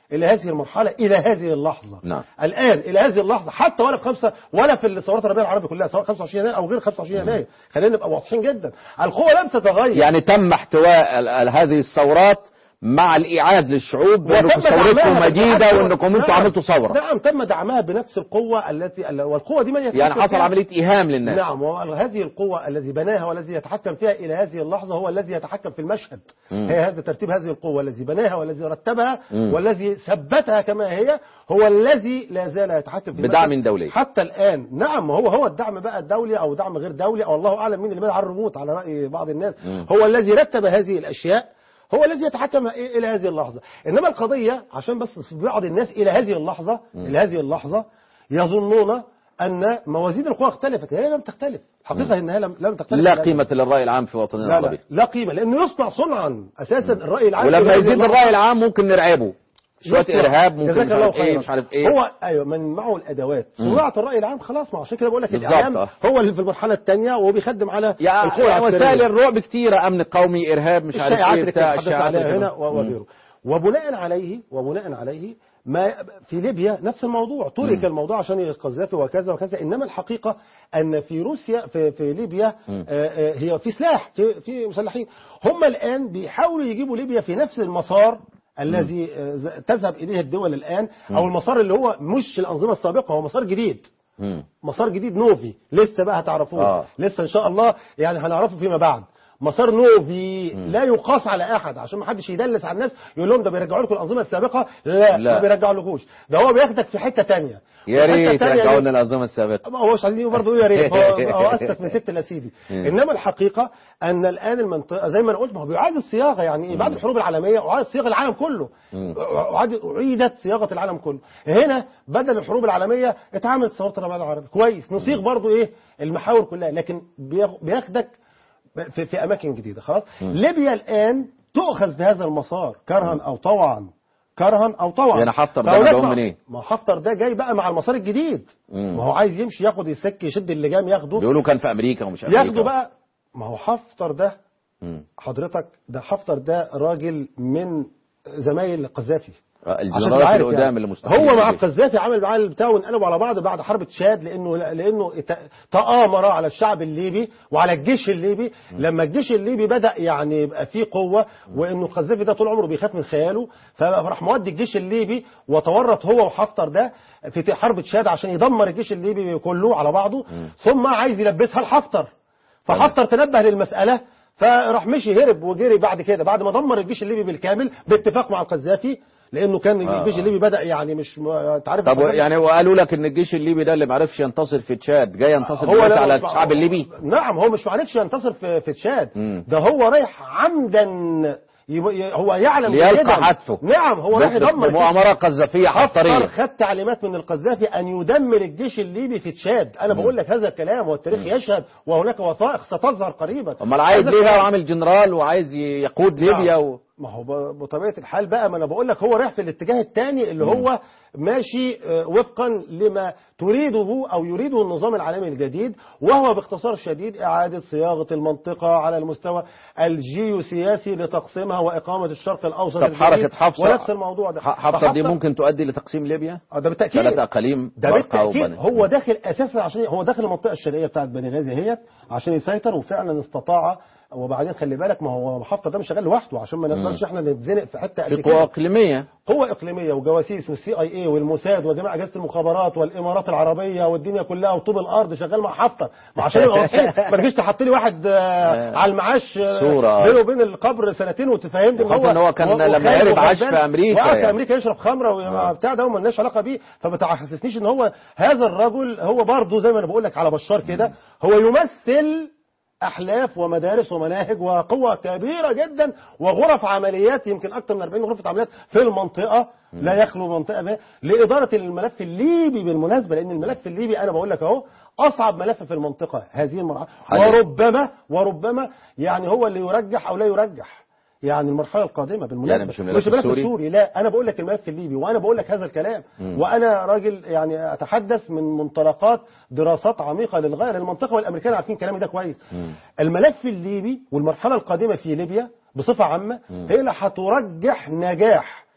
الى هذه المرحله الى هذه اللحظه نعم. الان الى هذه اللحظه حتى ولا في خمسه ولا في الثورات الربيعيه العربيه كلها سواء 25 يناير او غير 25 يناير خلينا نبقى واضحين جدا القوه لم تتغير يعني تم احتواء ال- ال- هذه الثورات مع الإيعاز للشعوب وانكم وتم ثورتكم دعمها مجيدة بالعكس. وانكم انتم نعم. عملتوا ثورة نعم تم دعمها بنفس القوه التي والقوه دي من يتحكم يعني حصل فيها. عملية إيهام للناس نعم وهذه القوة الذي بناها والذي يتحكم فيها إلى هذه اللحظة هو الذي يتحكم في المشهد مم. هي هذا ترتيب هذه القوة الذي بناها والذي رتبها مم. والذي ثبتها كما هي هو الذي لا زال يتحكم في بدعم المشهد دولي. حتى الآن نعم هو هو الدعم بقى الدولي أو دعم غير دولي أو الله أعلم مين اللي مال على الريموت على رأي بعض الناس مم. هو الذي رتب هذه الأشياء هو الذي يتحكم إلى هذه اللحظة إنما القضية عشان بس في بعض الناس إلى هذه اللحظة إلى هذه اللحظة يظنون أن موازين القوى اختلفت هي لم تختلف حقيقة إنها لم, لم تختلف لا لا- قيمة للرأي العام في وطننا لا, لا, العربي لا قيمة لأنه يصنع صنعا أساسا الرأي العام ولما إلى هذه يزيد اللحظة الرأي العام ممكن نرعبه شوية يصنع. إرهاب ممكن جزاك مش الله عارف إيه خيرا. مش عارف إيه هو أيوه من معه الأدوات صناعة الرأي العام خلاص ما عشان كده بقول لك بالظبط، الإعلام آه. هو اللي في المرحلة الثانية وهو بيخدم على القوى يعني العسكرية. وسائل الرعب كتيرة أمن قومي إرهاب مش عارف الشائعات إيه اللي بتاع كانت حدث عليها اللي هنا كمان. و- وغيره وبناء عليه وبناء عليه ما في ليبيا نفس الموضوع ترك مم. الموضوع عشان القذافي وكذا وكذا انما الحقيقه ان في روسيا في في ليبيا مم. آه، آه، هي في سلاح في في مسلحين هم الان بيحاولوا يجيبوا ليبيا في نفس المسار الذي آه، ز- تذهب اليه الدول الان او المسار اللي هو مش الانظمه السابقه هو مسار جديد مم. مسار جديد نوفي لسه بقى هتعرفوه آه. لسه ان شاء الله يعني هنعرفه فيما بعد مسار نوفي لا يقاس على احد عشان ما حدش يدلس على الناس يقول لهم ده بيرجعوا لكم الانظمه السابقه لا, لا. ما بيرجعوا لكوش ده هو بياخدك في حته تانية يا والحتة ريت التانية يرجعوا دي- لنا الأنظمة السابقة ما هوش عايزين برضه يقول يا ريت هو هو اسلك من ست لسيدي مم. انما الحقيقه ان الان المنطقه زي ما انا قلت ما هو بيعاد الصياغه يعني إيه؟ بعد الحروب العالميه اعاد صياغه العالم كله مم. اعاد اعيدت صياغه العالم كله هنا بدل الحروب العالميه اتعملت ثوره الربيع العربي كويس نصيغ برضه ايه المحاور كلها لكن بياخ- بياخدك في, في اماكن جديده خلاص ليبيا الان تؤخذ بهذا المسار كرها او طوعا كرها او طوعا يعني حفتر ده فهناك مدعوم ما- منين؟ ما حفتر ده جاي بقى مع المسار الجديد مم. ما هو عايز يمشي ياخد يسك يشد اللجام ياخده بيقولوا كان في أمريكا ومش أمريكا ياخده بقى ما هو حفتر ده مم. حضرتك ده حفتر ده راجل من زمايل القذافي آه، عشان الجنرالات تبقى عارف القدام يعني. اللي مستقيم هو مع القذافي عمل معاه البتاع وانقلبوا على بعض بعد حرب تشاد لانه لانه ت- تآمر على الشعب الليبي وعلى الجيش الليبي لما الجيش الليبي بدا يعني يبقى فيه قوه وانه القذافي ده طول عمره بيخاف من خياله فراح مودي الجيش الليبي وتورط هو وحفتر ده في حرب تشاد عشان يدمر الجيش الليبي كله على بعضه ثم عايز يلبسها لحفتر فحفتر تنبه للمساله فراح مشي هرب وجري بعد كده بعد ما دمر الجيش الليبي بالكامل باتفاق مع القذافي لانه كان آه. الجيش الليبي بدا يعني مش م- انت عارف طب القذافي- يعني وقالوا لك ان الجيش الليبي ده اللي ما عرفش ينتصر في تشاد جاي ينتصر هو دلوقتي لا- على الشعب الليبي نعم هو مش معرفش ينتصر في في تشاد مم. ده هو رايح عمدا يب- ي- هو يعلم ليلقى جيداً. حتفه. نعم هو رايح يدمر الجيش. مؤامرة قذافية حفتر حفترية خد تعليمات من القذافي ان يدمر الجيش الليبي في تشاد انا بقول لك هذا الكلام والتاريخ يشهد وهناك وثائق ستظهر قريبا امال عايز هذا ليه بقى الكلام- عامل جنرال وعايز يقود ليبيا و... ما هو ب- بطبيعه الحال بقى ما انا بقول لك هو رايح في الاتجاه الثاني اللي هو ماشي آه، وفقا لما تريده او يريده النظام العالمي الجديد وهو باختصار شديد اعاده صياغه المنطقه على المستوى الجيوسياسي لتقسيمها واقامه الشرق الاوسط طب الجديد حركة حفصة ونفس الموضوع ده ح- حفتر دي فحفتر- ممكن تؤدي لتقسيم ليبيا آه، ده بالتاكيد ثلاث اقاليم ده برقة بالتاكيد وبني هو داخل اساسا عشان هو داخل المنطقه الشرقيه بتاعت بني غازي اهيت عشان يسيطر وفعلا استطاع وبعدين خلي بالك ما هو حفتر ده مش شغال لوحده عشان ما نقدرش احنا نتزنق في حته في قد قوى كده اقليميه قوة إقليمية وجواسيس والسي اي اي والموساد وجميع أجهزة المخابرات والإمارات العربية والدنيا كلها وطوب الأرض شغال مع حفتر ما عشان يبقى واضحين ما تجيش تحط لي واحد آه، على المعاش آه، صورة. بينه وبين القبر سنتين وتفهمني ان وخاصة إن هو كان لما وخايف هرب عاش وغلبان في أمريكا وقعد في يعني. أمريكا يشرب خمرة وبتاع ده وما لناش علاقة بيه فما تحسسنيش إن هو هذا الرجل هو برضه زي ما أنا بقول لك على بشار كده هو يمثل أحلاف ومدارس ومناهج وقوة كبيرة جدا وغرف عمليات يمكن أكثر من 40 غرفة عمليات في المنطقة لا يخلو منطقة ما لإدارة الملف الليبي بالمناسبة لأن الملف الليبي أنا بقول لك أهو أصعب ملف في المنطقة هذه المرحلة حقيقي. وربما وربما يعني هو اللي يرجح أو لا يرجح يعني المرحلة القادمة بالمناسبة يعني مش الملف مش الملف السوري؟ السوري لا أنا بقول لك الملف الليبي وأنا بقول لك هذا الكلام وأنا راجل يعني أتحدث من منطلقات دراسات عميقة للغاية للمنطقة والأمريكان عارفين كلامي ده كويس الملف الليبي والمرحلة القادمة في ليبيا بصفة عامة هي اللي هترجح نجاح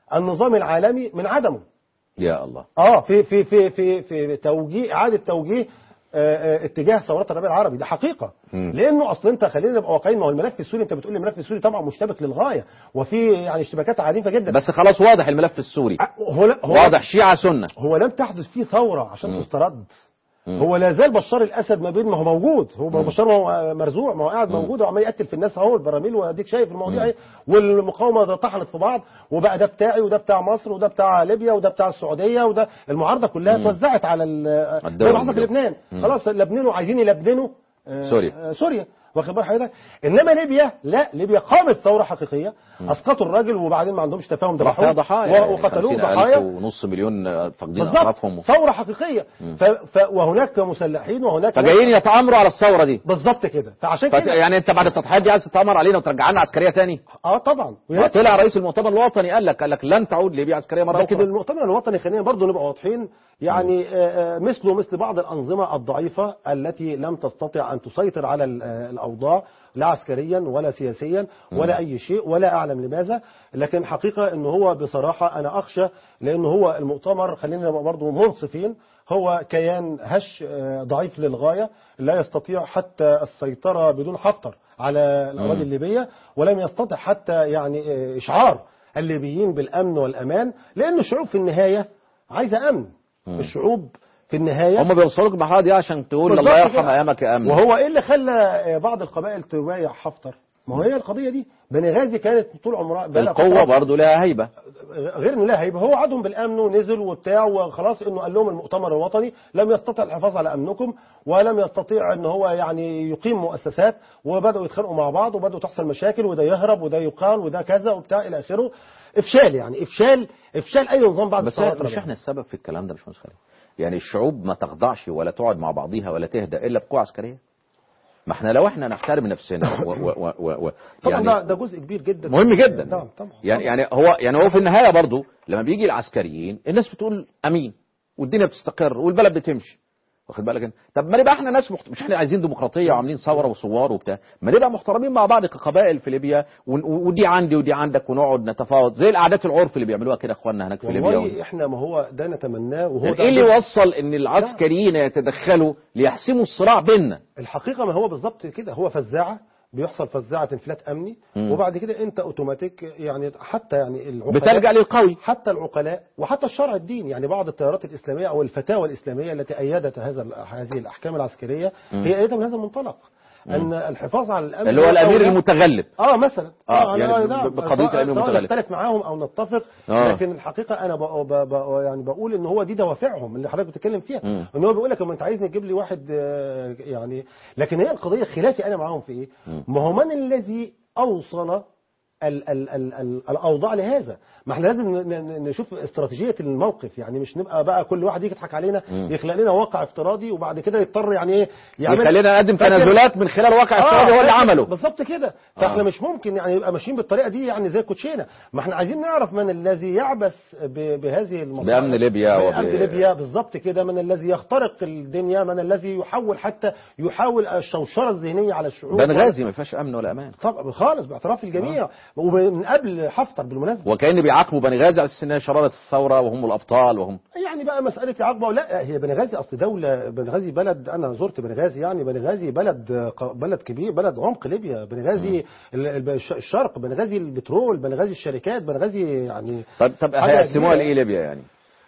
النظام العالمي من عدمه يا الله اه في في في في في توجيه اعاده توجيه آه، آه، اتجاه ثورات الربيع العربي ده حقيقه مم. لانه اصل انت خلينا نبقى واقعيين ما هو الملف السوري انت بتقول لي الملف السوري طبعا مشتبك للغايه وفي يعني اشتباكات عنيفه جدا بس خلاص واضح الملف السوري آه، هو لا- هو واضح شيعة سنة هو لم تحدث فيه ثوره عشان مم. تسترد مم. هو لا زال بشار الاسد ما بين ما هو موجود هو بشار ما هو مرزوع ما هو قاعد موجود وعمال يقتل في الناس اهو البراميل واديك شايف المواضيع ايه والمقاومه طحنت في بعض وبقى ده بتاعي وده بتاع مصر وده بتاع ليبيا وده بتاع السعوديه وده المعارضه كلها توزعت على ال- الدول زي ما حصل في المجاورة. لبنان خلاص لبنانوا عايزين يلبننوا آه، سوريا. آه، سوريا واخد بال حضرتك انما ليبيا لا ليبيا قامت ثوره حقيقيه اسقطوا الراجل وبعدين ما عندهمش تفاهم راح فيها ذبحوه ضحايا و- وقتلوه 50,000 ضحايا ونص مليون آه، فاقدين بالظبط أعرافهم ثوره حقيقيه ف... ف... وهناك مسلحين وهناك فجايين يتآمروا على الثورة دي بالظبط كده فعشان فت... كده يعني انت بعد التضحيات دي عايز تتآمر علينا وترجع لنا عسكرية تاني اه طبعا ويا- طلع رئيس المؤتمر الوطني قال لك قال لك لن تعود ليبيا عسكرية مرة لكن أخرى المؤتمر الوطني خلينا برضه نبقى واضحين يعني آه، آه، مثله مثل بعض الأنظمة الضعيفة التي لم تستطع أن تسيطر على ال- آه، الأوضاع لا عسكريا ولا سياسيا ولا أي شيء ولا أعلم لماذا لكن حقيقة أنه هو بصراحة أنا أخشى لأنه هو المؤتمر خلينا نبقى برضه منصفين هو كيان هش آه، ضعيف للغاية لا يستطيع حتى السيطرة بدون حفتر على الأراضي الليبية ولم يستطع حتى يعني آه، إشعار الليبيين بالأمن والأمان لأن الشعوب في النهاية عايزة أمن الشعوب في النهاية هم بيوصلوك المرحلة دي عشان تقول بالظبط الله يرحم كده. أيامك يا أمن وهو إيه اللي خلى بعض القبائل تبايع حفتر ما هو هي القضية دي بني غازي كانت طول عمرها بقالها القوة فترة- برضه لها هيبة غير انه لا هيبقى هو عدهم بالامن ونزل وبتاع وخلاص انه قال لهم المؤتمر الوطني لم يستطع الحفاظ على امنكم ولم يستطيع ان هو يعني يقيم مؤسسات وبداوا يتخانقوا مع بعض وبداوا تحصل مشاكل وده يهرب وده يقال وده كذا وبتاع الى اخره افشال يعني افشال افشال اي نظام بعد بس الثورة مش الرابعة. احنا السبب في الكلام ده مش خالد يعني الشعوب ما تخضعش ولا تقعد مع بعضيها ولا تهدى الا بقوة عسكرية ما احنا لو احنا نحترم نفسنا و و و و و طبعا ده يعني ده جزء كبير جدا مهم جدا طبعا طبعا يعني يعني هو يعني هو في النهايه برضه لما بيجي العسكريين الناس بتقول امين والدنيا بتستقر والبلد بتمشي واخد بالك انت طب ما نبقى احنا ناس محت... مش احنا عايزين ديمقراطيه وعاملين ثوره وثوار وبتاع ما نبقى محترمين مع بعض كقبائل في ليبيا ون... ودي عندي ودي عندك ونقعد نتفاوض زي العادات العرف اللي بيعملوها كده اخواننا هناك في ليبيا والله احنا ما هو ده نتمناه وهو يعني ده ايه اللي جزء- يوصل ان العسكريين يتدخلوا ليحسموا الصراع بيننا الحقيقه ما هو بالظبط كده هو فزاعه بيحصل فزاعه انفلات امني مم. وبعد كده انت اوتوماتيك يعني حتى يعني العقلاء بترجع للقوي حتى العقلاء وحتى الشرع الديني يعني بعض التيارات الاسلاميه او الفتاوى الاسلاميه التي ايدت هذا هذه الاحكام العسكريه هي ايدها من هذا المنطلق ان الحفاظ على الامن اللي هو الامير والدولة- المتغلب اه مثلا آه، أنا- يعني نعم. ب- بقضية سواء- الأمير سواء المتغلب. نختلف معاهم او نتفق آه. لكن الحقيقه انا ب... ب... ب... يعني بقول ان هو دي دوافعهم اللي حضرتك بتتكلم فيها مم. ان هو بيقول لك اما انت عايزني تجيب لي واحد آه، يعني لكن هي القضيه خلافي انا معاهم في ايه؟ ما هو من الذي اوصل ال ال ال ال الاوضاع لهذا ما احنا لازم ن- ن- نشوف استراتيجيه الموقف يعني مش نبقى بقى كل واحد يجي يضحك علينا مم. يخلق لنا واقع افتراضي وبعد كده يضطر يعني ايه يعمل يخلينا نقدم فاكر- تنازلات من خلال واقع افتراضي هو اللي فاكر- عمله بالظبط كده فاحنا آه. مش ممكن يعني يبقى ماشيين بالطريقه دي يعني زي الكوتشينه ما احنا عايزين نعرف من الذي يعبث ب- بهذه المصائب بأمن ليبيا وب- بأمن ليبيا بالظبط كده من الذي يخترق الدنيا من الذي يحول حتى يحاول الشوشره الذهنيه على الشعوب بنغازي ما فيهاش امن ولا امان طبعا خالص باعتراف الجميع ومن قبل حفتر بالمناسبه وكأن بيعاقبوا بنغازي على اساس انها شراره الثوره وهم الابطال وهم يعني بقى مسألة عقبة ولا هي بنغازي أصل دولة بنغازي بلد أنا زرت بنغازي يعني بنغازي بلد بلد كبير بلد عمق ليبيا بنغازي ال- ال- الش- الشرق بنغازي البترول بنغازي الشركات بنغازي يعني طب طب حاجة هيقسموها كبيرة. لايه ليبيا يعني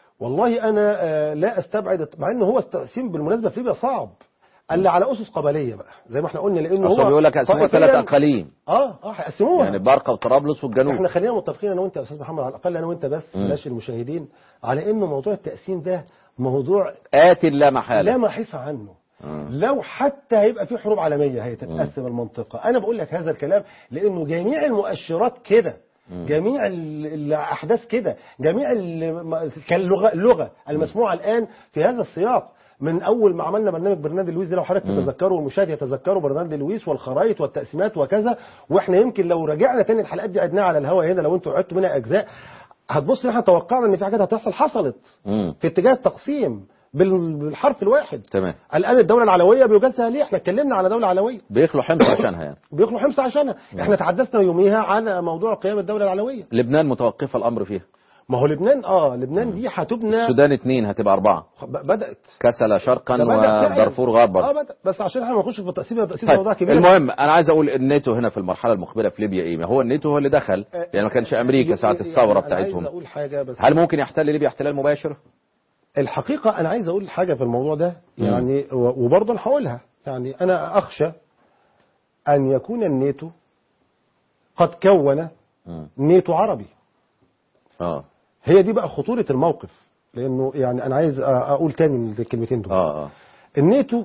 والله أنا آه، لا أستبعد مع إن هو التقسيم بالمناسبة في ليبيا صعب اللي على أسس قبلية بقى زي ما احنا قلنا لأنه اصل هو بيقول لك هيقسموها طائفياً- ثلاث اقاليم اه اه هيقسموها يعني برقه وطرابلس والجنوب احنا خلينا متفقين انا وانت يا استاذ محمد على الاقل انا وانت بس بلاش المشاهدين على انه موضوع التقسيم ده موضوع آت لا محاله لا محيص عنه آه. لو حتى هيبقى في حروب عالمية هتتقسم المنطقة أنا بقول لك هذا الكلام لأنه جميع المؤشرات كده جميع ال- الأحداث كده جميع ال- كاللغة اللغة المسموعة الآن في هذا السياق من أول ما عملنا برنامج برنامج لويس ده لو حضرتك تتذكروا والمشاهد يتذكروا برنامج لويس والخرائط والتقسيمات وكذا وإحنا يمكن لو رجعنا تاني الحلقات دي عدناها على الهواء هنا لو أنتوا عدتوا منها أجزاء هتبص إن إحنا توقعنا إن في حاجات هتحصل حصلت مم. في اتجاه التقسيم بال- بالحرف الواحد تمام الان الدوله العلويه بيجازها ليه احنا اتكلمنا على دوله علويه بيخلوا حمص عشانها يعني بيخلوا حمص عشانها احنا تحدثنا يوميها عن موضوع قيام الدوله العلويه لبنان متوقفه الامر فيها ما هو لبنان اه لبنان دي هتبنى السودان اتنين هتبقى أربعة ب- بدات كسل شرقا ده بدأ فعلاً. ودارفور غربا اه بدأ بس عشان احنا ما نخش في التقسيم التقسيم طيب موضوع كبير المهم انا عايز اقول الناتو هنا في المرحله المقبله في ليبيا ايه ما هو الناتو هو اللي دخل آه، يعني ما كانش امريكا ساعه يعني الثوره أنا عايز بتاعتهم اقول حاجه بس هل ممكن يحتل ليبيا احتلال مباشر الحقيقه انا عايز اقول حاجه في الموضوع ده يعني و- وبرضه انا هقولها يعني انا اخشى ان يكون الناتو قد كون مم. ناتو عربي اه هي دي بقى خطوره الموقف لانه يعني انا عايز أ- اقول تاني الكلمتين دول اه اه الناتو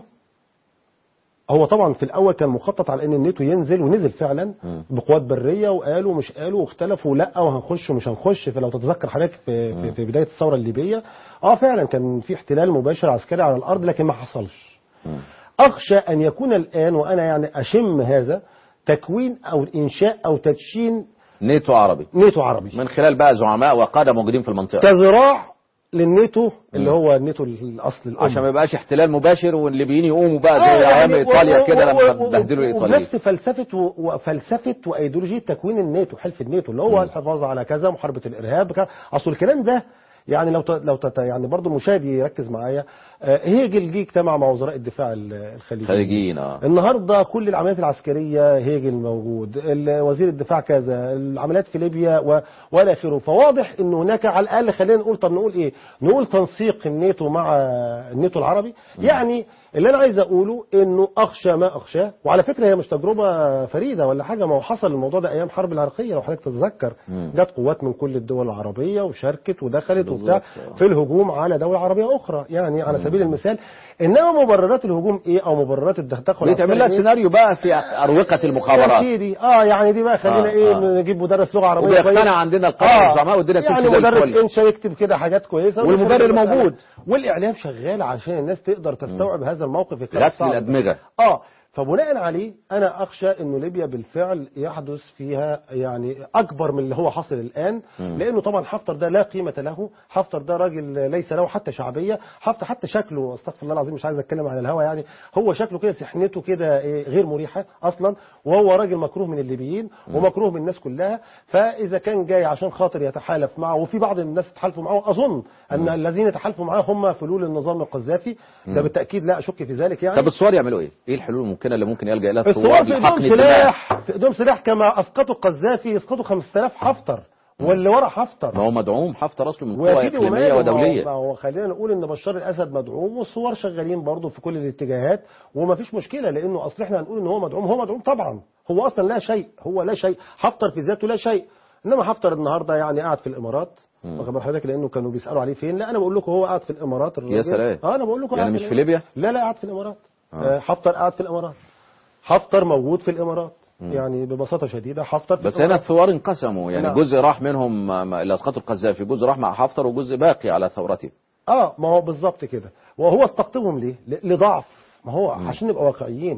هو طبعا في الاول كان مخطط على ان الناتو ينزل ونزل فعلا مم. بقوات بريه وقالوا مش قالوا واختلفوا لا وهنخش ومش هنخش فلو تتذكر حضرتك في, في, في بدايه الثوره الليبيه اه فعلا كان في احتلال مباشر عسكري على الارض لكن ما حصلش مم. اخشى ان يكون الان وانا يعني اشم هذا تكوين او انشاء او تدشين ناتو عربي ناتو عربي من خلال بقى زعماء وقاده موجودين في المنطقه كذراع للناتو اللي هو الناتو الاصل الأم. عشان ما يبقاش احتلال مباشر والليبيين يقوموا بقى آه، زي ايام يعني ايطاليا و- كده و- لما و- و- بهدلوا الايطاليين ونفس فلسفه و- وفلسفه وايديولوجيه تكوين الناتو حلف الناتو اللي هو الحفاظ على كذا محاربه الارهاب كذا. اصل الكلام ده يعني لو ت- لو تت يعني برضه المشاهد يركز معايا آه، هيجل جه اجتمع مع وزراء الدفاع ال- الخليجيين خارجيين اه النهارده كل العمليات العسكريه هيجل موجود ال- وزير الدفاع كذا العمليات في ليبيا و... والى اخره فواضح ان هناك على الاقل خلينا نقول طب نقول ايه نقول تنسيق الناتو مع الناتو العربي يعني اللي انا عايز اقوله انه اخشى ما اخشاه وعلى فكره هي مش تجربه فريده ولا حاجه ما هو حصل الموضوع ده ايام حرب العراقيه لو حضرتك تتذكر مم. جت قوات من كل الدول العربيه وشاركت ودخلت بالظبط، وبتاع آه. في الهجوم على دوله عربيه اخرى يعني على سبيل المثال انما مبررات الهجوم ايه او مبررات التدخل دي تعمل لها العسكري إيه؟ سيناريو بقى في اروقه يا المخابرات سيدي اه يعني دي بقى خلينا آه، ايه آه. نجيب مدرس لغه عربيه وبيقتنع كويس. عندنا القاده والزعماء والدنيا يعني تمشي زي مدرس الفل انشا يكتب كده حاجات كويسه والمبرر ويخرج المسألة. موجود. والاعلام شغال عشان الناس تقدر تستوعب هذا الموقف الكلام غسل الصعب ده. الادمغه اه فبناء عليه انا اخشى انه ليبيا بالفعل يحدث فيها يعني اكبر من اللي هو حاصل الان مم. لانه طبعا حفتر ده لا قيمه له حفتر ده راجل ليس له حتى شعبيه حفتر حتى شكله استغفر الله العظيم مش عايز اتكلم عن الهوى يعني هو شكله كده سحنته كده إيه غير مريحه اصلا وهو راجل مكروه من الليبيين ومكروه من الناس كلها فاذا كان جاي عشان خاطر يتحالف معه وفي بعض الناس تحالفوا معه اظن ان الذين يتحالفوا معه هم فلول النظام القذافي ده بالتاكيد لا اشك في ذلك يعني طب الثوار يعملوا ايه؟ ايه الحلول الممكنه اللي ممكن يلجا اليها الثوار الثوار في لحقن ايدهم الدماء؟ سلاح في ايدهم سلاح كما اسقطوا القذافي يسقطوا 5000 حفتر واللي ورا حفتر ما هو مدعوم حفتر اصله من ويا قوى سيدي اقليميه وماله، ما هو- ودوليه ما هو خلينا نقول ان بشار الاسد مدعوم والثوار شغالين برضه في كل الاتجاهات وما فيش مشكله لانه اصل احنا هنقول ان هو مدعوم هو مدعوم طبعا هو اصلا لا شيء هو لا شيء حفتر في ذاته لا شيء انما حفتر النهارده يعني قاعد في الامارات واخد بال حضرتك لانه كانوا بيسالوا عليه فين لا انا بقول لكم هو قاعد في الامارات الراجل. سلام. اه انا بقول لكم يعني قاعد مش في الإمارات. ليبيا؟ لا لا قاعد في الامارات آه. آه. حفتر قاعد في الامارات حفتر موجود في الامارات يعني ببساطه شديده حفتر في بس هنا الإمارات. الثوار انقسموا يعني نعم. جزء راح منهم م- اللي اسقطوا القذافي جزء راح مع حفتر وجزء باقي على ثورته اه ما هو بالظبط كده وهو استقطبهم ليه ل- لضعف ما هو عشان نبقى واقعيين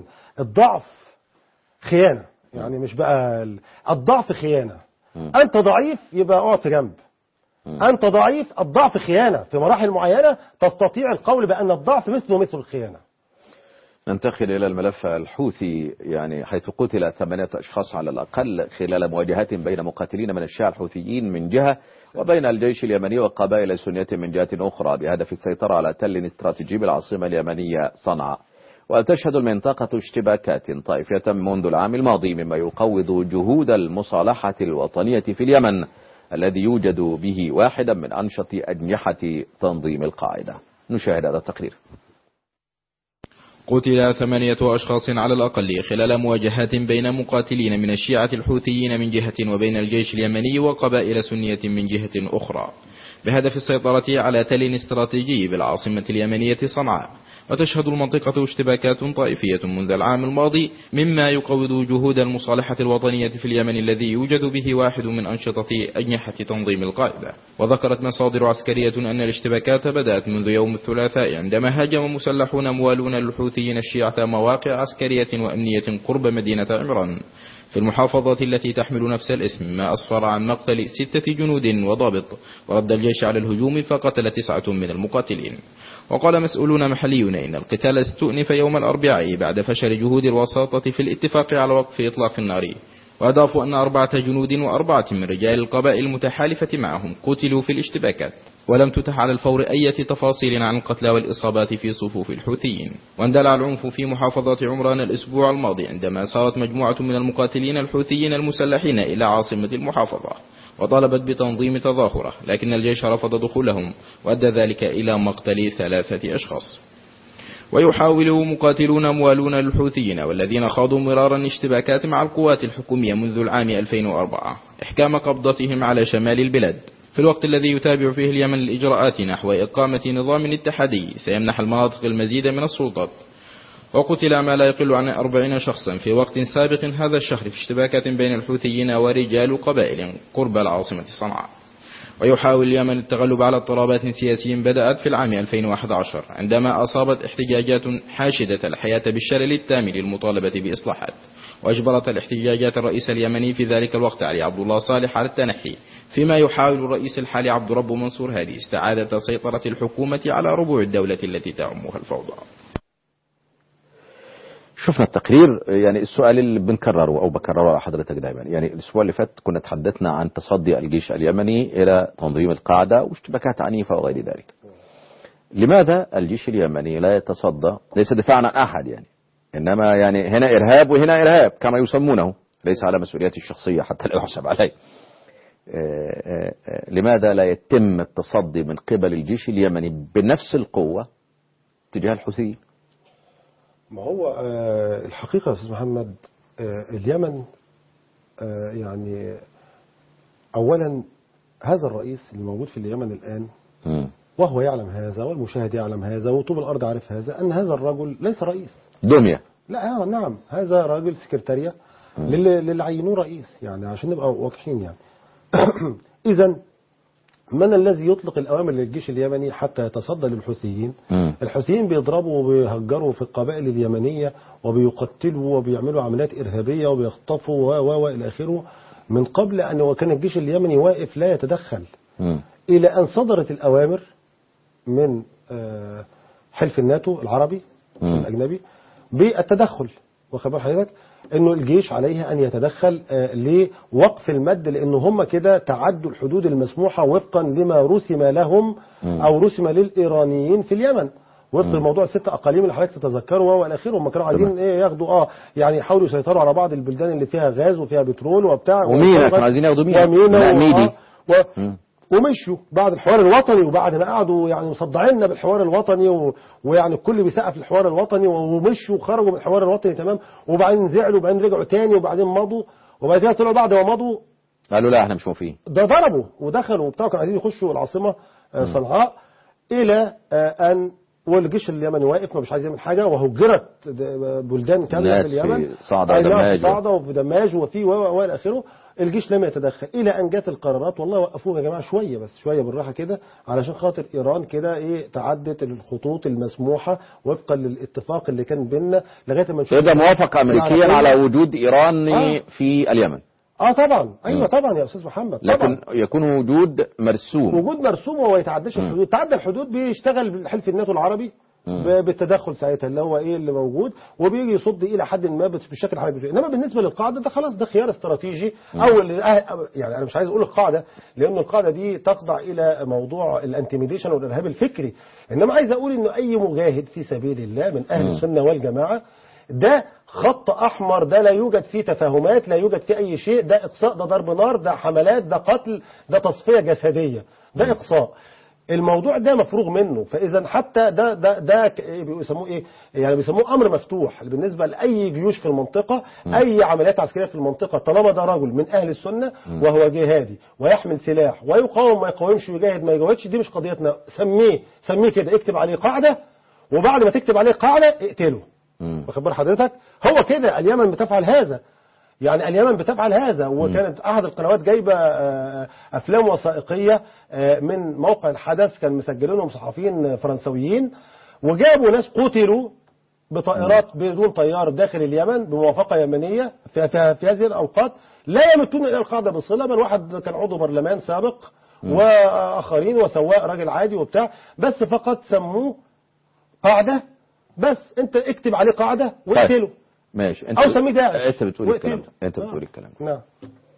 الضعف خيانه يعني مش بقى ال- الضعف خيانه مم. انت ضعيف يبقى اقعد في جنب انت ضعيف الضعف خيانه في مراحل معينه تستطيع القول بان الضعف مثله مثل الخيانه ننتقل إلى الملف الحوثي يعني حيث قتل ثمانية أشخاص على الأقل خلال مواجهات بين مقاتلين من الشيعة الحوثيين من جهة وبين الجيش اليمني وقبائل سنية من جهة أخرى بهدف السيطرة على تل استراتيجي بالعاصمة اليمنية صنعاء وتشهد المنطقة اشتباكات طائفية منذ العام الماضي مما يقوض جهود المصالحة الوطنية في اليمن الذي يوجد به واحدا من أنشط أجنحة تنظيم القاعدة نشاهد هذا التقرير قتل ثمانية أشخاص على الأقل خلال مواجهات بين مقاتلين من الشيعة الحوثيين من جهة وبين الجيش اليمني وقبائل سنية من جهة أخرى بهدف السيطرة على تل استراتيجي بالعاصمة اليمنية صنعاء وتشهد المنطقة اشتباكات طائفية منذ العام الماضي مما يقوض جهود المصالحة الوطنية في اليمن الذي يوجد به واحد من أنشطة أجنحة تنظيم القاعدة وذكرت مصادر عسكرية أن الاشتباكات بدأت منذ يوم الثلاثاء عندما هاجم مسلحون موالون للحوثيين الشيعة مواقع عسكرية وأمنية قرب مدينة عمران في المحافظة التي تحمل نفس الاسم ما أسفر عن مقتل ستة جنود وضابط ورد الجيش على الهجوم فقتل تسعة من المقاتلين وقال مسؤولون محليون إن القتال استؤنف يوم الأربعاء بعد فشل جهود الوساطة في الاتفاق على وقف إطلاق النار وأضافوا أن أربعة جنود وأربعة من رجال القبائل المتحالفة معهم قتلوا في الاشتباكات ولم تتح على الفور أي تفاصيل عن القتلى والإصابات في صفوف الحوثيين واندلع العنف في محافظة عمران الأسبوع الماضي عندما سارت مجموعة من المقاتلين الحوثيين المسلحين إلى عاصمة المحافظة وطالبت بتنظيم تظاهرة لكن الجيش رفض دخولهم وأدى ذلك إلى مقتل ثلاثة أشخاص ويحاول مقاتلون موالون للحوثيين والذين خاضوا مرارا اشتباكات مع القوات الحكومية منذ العام 2004 إحكام قبضتهم على شمال البلاد في الوقت الذي يتابع فيه اليمن الإجراءات نحو إقامة نظام اتحادي سيمنح المناطق المزيد من السلطات وقتل ما لا يقل عن أربعين شخصا في وقت سابق هذا الشهر في اشتباكات بين الحوثيين ورجال قبائل قرب العاصمة صنعاء ويحاول اليمن التغلب على اضطرابات سياسية بدأت في العام 2011 عندما أصابت احتجاجات حاشدة الحياة بالشلل التام للمطالبة بإصلاحات وأجبرت الاحتجاجات الرئيس اليمني في ذلك الوقت علي عبد الله صالح على التنحي فيما يحاول الرئيس الحالي عبد رب منصور هادي استعادة سيطرة الحكومة على ربوع الدولة التي تعمها الفوضى شفنا التقرير يعني السؤال اللي بنكرره او بكرره على حضرتك دايما يعني الاسبوع اللي فات كنا تحدثنا عن تصدي الجيش اليمني الى تنظيم القاعده واشتباكات عنيفه وغير ذلك. لماذا الجيش اليمني لا يتصدى ليس دفاعا عن احد يعني انما يعني هنا ارهاب وهنا ارهاب كما يسمونه ليس على مسؤوليتي الشخصيه حتى لا يحسب علي. لماذا لا يتم التصدي من قبل الجيش اليمني بنفس القوه تجاه الحوثيين؟ ما هو آه الحقيقة يا أستاذ محمد آه اليمن آه يعني أولا هذا الرئيس اللي موجود في اليمن الآن م. وهو يعلم هذا والمشاهد يعلم هذا وطوب الأرض عارف هذا أن هذا الرجل ليس رئيس دمية لا آه نعم هذا راجل سكرتارية للي عينوه رئيس يعني عشان نبقى واضحين يعني إذا من الذي يطلق الأوامر للجيش اليمني حتى يتصدى للحوثيين م. الحوثيين بيضربوا وبيهجروا في القبائل اليمنية وبيقتلوا وبيعملوا عمليات إرهابية وبيخطفوا و و إلى آخره من قبل أن وكان الجيش اليمني واقف لا يتدخل م. إلى أن صدرت الأوامر من حلف الناتو العربي م. الأجنبي بالتدخل واخد بال حضرتك انه الجيش عليه ان يتدخل لوقف المد لان هم كده تعدوا الحدود المسموحه وفقا لما رسم لهم او رسم للايرانيين في اليمن وفق الموضوع الست اقاليم اللي حضرتك تتذكروا والى اخره هم كانوا عايزين ايه ياخدوا اه يعني يحاولوا يسيطروا على بعض البلدان اللي فيها غاز وفيها بترول وبتاع ومينا كانوا عايزين ياخدوا مينا ومينا ميدي و... ومشوا بعد الحوار الوطني وبعد ما قعدوا يعني مصدعيننا بالحوار الوطني و... ويعني الكل بيسقف الحوار الوطني ومشوا وخرجوا من الحوار الوطني تمام وبعدين زعلوا وبعدين رجعوا تاني وبعدين مضوا وبعد كده طلعوا بعد ما مضوا قالوا لا احنا مش موافقين ده ضربوا ودخلوا وبتاع كانوا عايزين يخشوا العاصمه آه، صنعاء الى آه، ان والجيش اليمني واقف ما مش عايز يعمل حاجه وهجرت د- بلدان كامله ناس في اليمن في صعدة أي نعم، ودماج. في صعدة وفي دماج وفي و و والى اخره الجيش لم يتدخل الى ان جت القرارات والله وقفوها يا جماعه شويه بس شويه بالراحه كده علشان خاطر ايران كده ايه تعدت الخطوط المسموحه وفقا للاتفاق اللي كان بيننا لغايه ما نشوف ده موافقة أمريكيا على وجود إيران آه. في اليمن اه طبعا ايوه مم. طبعا يا استاذ محمد طبعا لكن يكون وجود مرسوم وجود مرسوم وما يتعداش الحدود تعدى الحدود بيشتغل بالحلف الناتو العربي ب- بالتدخل ساعتها اللي هو ايه اللي موجود وبيجي يصد الى حد ما بس بالشكل الحربي بتاعه. انما بالنسبه للقاعده ده خلاص ده خيار استراتيجي او اللي- آه، يعني انا مش عايز اقول القاعده لان القاعده دي تخضع الى موضوع الانتميديشن والارهاب الفكري انما عايز اقول انه اي مجاهد في سبيل الله من اهل السنه والجماعه ده خط احمر ده لا يوجد فيه تفاهمات لا يوجد فيه اي شيء ده اقصاء ده ضرب نار ده حملات ده قتل ده تصفيه جسديه ده اقصاء الموضوع ده مفروغ منه فاذا حتى ده ده ده ك- إيه بيسموه ايه يعني بيسموه امر مفتوح بالنسبه لاي جيوش في المنطقه اي عمليات عسكريه في المنطقه طالما ده رجل من اهل السنه وهو جهادي ويحمل سلاح ويقاوم ما يقاومش ويجاهد ما يجاهدش دي مش قضيتنا سميه سميه كده اكتب عليه قاعده وبعد ما تكتب عليه قاعده اقتله مم. واخد بال حضرتك هو كده اليمن بتفعل هذا يعني اليمن بتفعل هذا وكانت احد القنوات جايبه آه، افلام وثائقيه آه، من موقع الحدث كان مسجلينهم صحفيين فرنسويين وجابوا ناس قتلوا بطائرات بدون طيار داخل اليمن بموافقه يمنيه في, في, في هذه الاوقات لا يمتون الى القاعده بصله بل واحد كان عضو برلمان سابق واخرين وسواق راجل عادي وبتاع بس فقط سموه قاعده بس انت اكتب عليه قاعده واقتله ماشي انت أو سميه داعش. انت بتقول واقتله. الكلام ده انت آه. بتقول الكلام ده نعم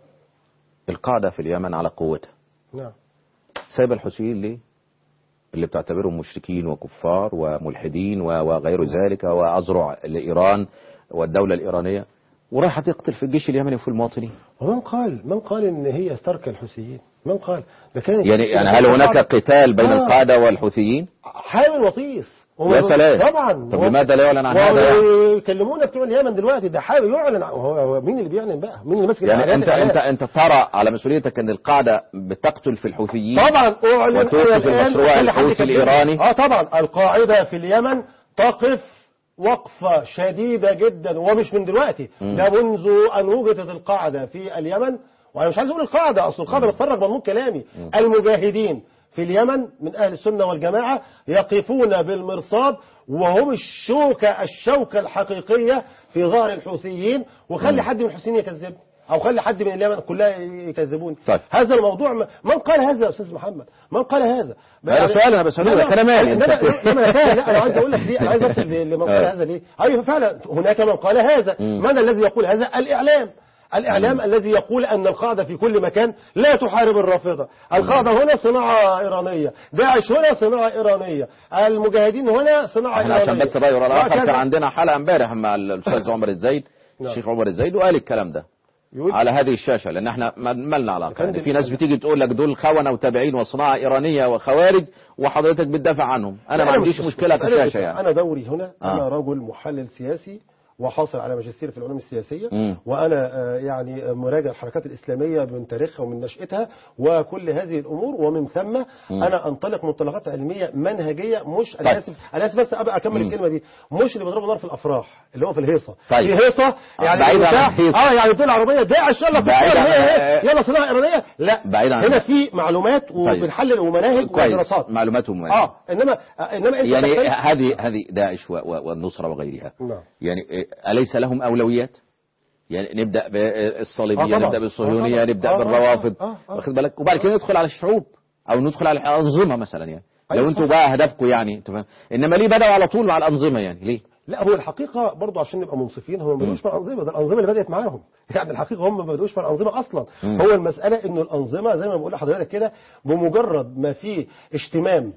القاعده في اليمن على قوتها نعم سايب الحوثيين ليه اللي بتعتبرهم مشركين وكفار وملحدين و- وغير ذلك وأزرع لإيران والدولة الإيرانية ورايحة تقتل في الجيش اليمني وفي المواطنين ومن قال من قال ان هي ترك الحوثيين من قال ده كانت يعني يعني هل هناك قتال بين آه. القادة والحوثيين حامل وطيس يا سلام طبعا طب لماذا لا يعلن عن هذا يعني؟ ويكلمونا بتوع اليمن دلوقتي ده حامل يعلن عن- هو هو مين اللي بيعلن بقى مين اللي ماسك يعني الإعلانات انت الإعلان؟ انت انت ترى على مسؤوليتك ان القاعدة بتقتل في الحوثيين طبعا اعلن وتوقف أنا الآن المشروع أخلي حد الحوثي يكلمني. الإيراني. اه طبعا القاعده في اليمن تقف وقفة شديدة جدا ومش من دلوقتي ده منذ أن وجدت القاعدة في اليمن وأنا مش عايز أقول القاعدة أصل القاعدة بتفرج مضمون كلامي المجاهدين في اليمن من أهل السنة والجماعة يقفون بالمرصاد وهم الشوكة الشوكة الحقيقية في ظهر الحوثيين وخلي حد من الحوثيين يكذبني أو خلي حد من اليمن كلها يكذبوني طيب. هذا الموضوع م- من قال هذا يا أستاذ محمد من قال هذا هذا سؤال أنا بسأله لك، أنا مالي، أنت إنما بت- إنما أنا فاهم، لا أنا عايز أقول لك ليه أنا عايز أصل لمن قال آه. هذا ليه أيوه فعلا هناك من قال هذا من الذي يقول هذا الإعلام الإعلام الذي يقول أن القاعدة في كل مكان لا تحارب الرافضة القاعدة هنا صناعة إيرانية داعش هنا صناعة إيرانية المجاهدين هنا صناعة احنا إيرانية عشان بس الرأي الآخر وهكذا. كان عندنا حلقة امبارح مع الأستاذ عمر الزيد نعم. الشيخ عمر الزيد وقال الكلام ده يقول على هذه الشاشة لأن احنا ما- مالنا علاقة فندم، يعني في ناس بتيجي تقول لك دول خونة وتابعين وصناعة إيرانية وخوارج وحضرتك بتدافع عنهم أنا ما مش عنديش مشكلة أنا كشاشة مش- يعني أنا دوري هنا آه. أنا رجل محلل سياسي وحاصل على ماجستير في العلوم السياسية مم. وأنا آه، يعني مراجع الحركات الإسلامية من تاريخها ومن نشأتها وكل هذه الأمور ومن ثم أنا أنطلق منطلقات علمية منهجية مش أنا طيب. آسف أنا آسف بس أبقى أكمل مم. الكلمة دي مش اللي بيضربوا نار في الأفراح اللي هو في الهيصة طيب. في هيصة يعني بعيد عن بتاع- الهيصة. اه يعني الدول العربية داعش يلا بعيد كفار عن- هي- هي- يلا صناعة إيرانية لا بعيد عن- هنا في معلومات وبنحلل ومناهج كويس ودراسات معلوماتهم اه انما آه، انما انت يعني تختلف- هذه هذه داعش و- و- والنصرة وغيرها نعم. يعني إيه، أليس لهم أولويات يعني نبدأ بالصليبية آه طبعا. نبدأ بالصهيونية آه طبعا. نبدأ آه آه بالروافض آه آه. واخد بالك وبعد كده ندخل على الشعوب أو ندخل على الأنظمة مثلا يعني لو أيوة انتوا طبعا. بقى هدفكم يعني انتوا فاهم انما ليه بدأوا على طول مع الأنظمة يعني ليه لا هو الحقيقة برضو عشان نبقى منصفين هم ما بدوش مع الأنظمة ده الأنظمة اللي بدأت معاهم يعني الحقيقة هم ما بدوش مع الأنظمة أصلا مم. هو المسألة إنه الأنظمة زي ما بقول لحضرتك كده بمجرد ما في اشتمام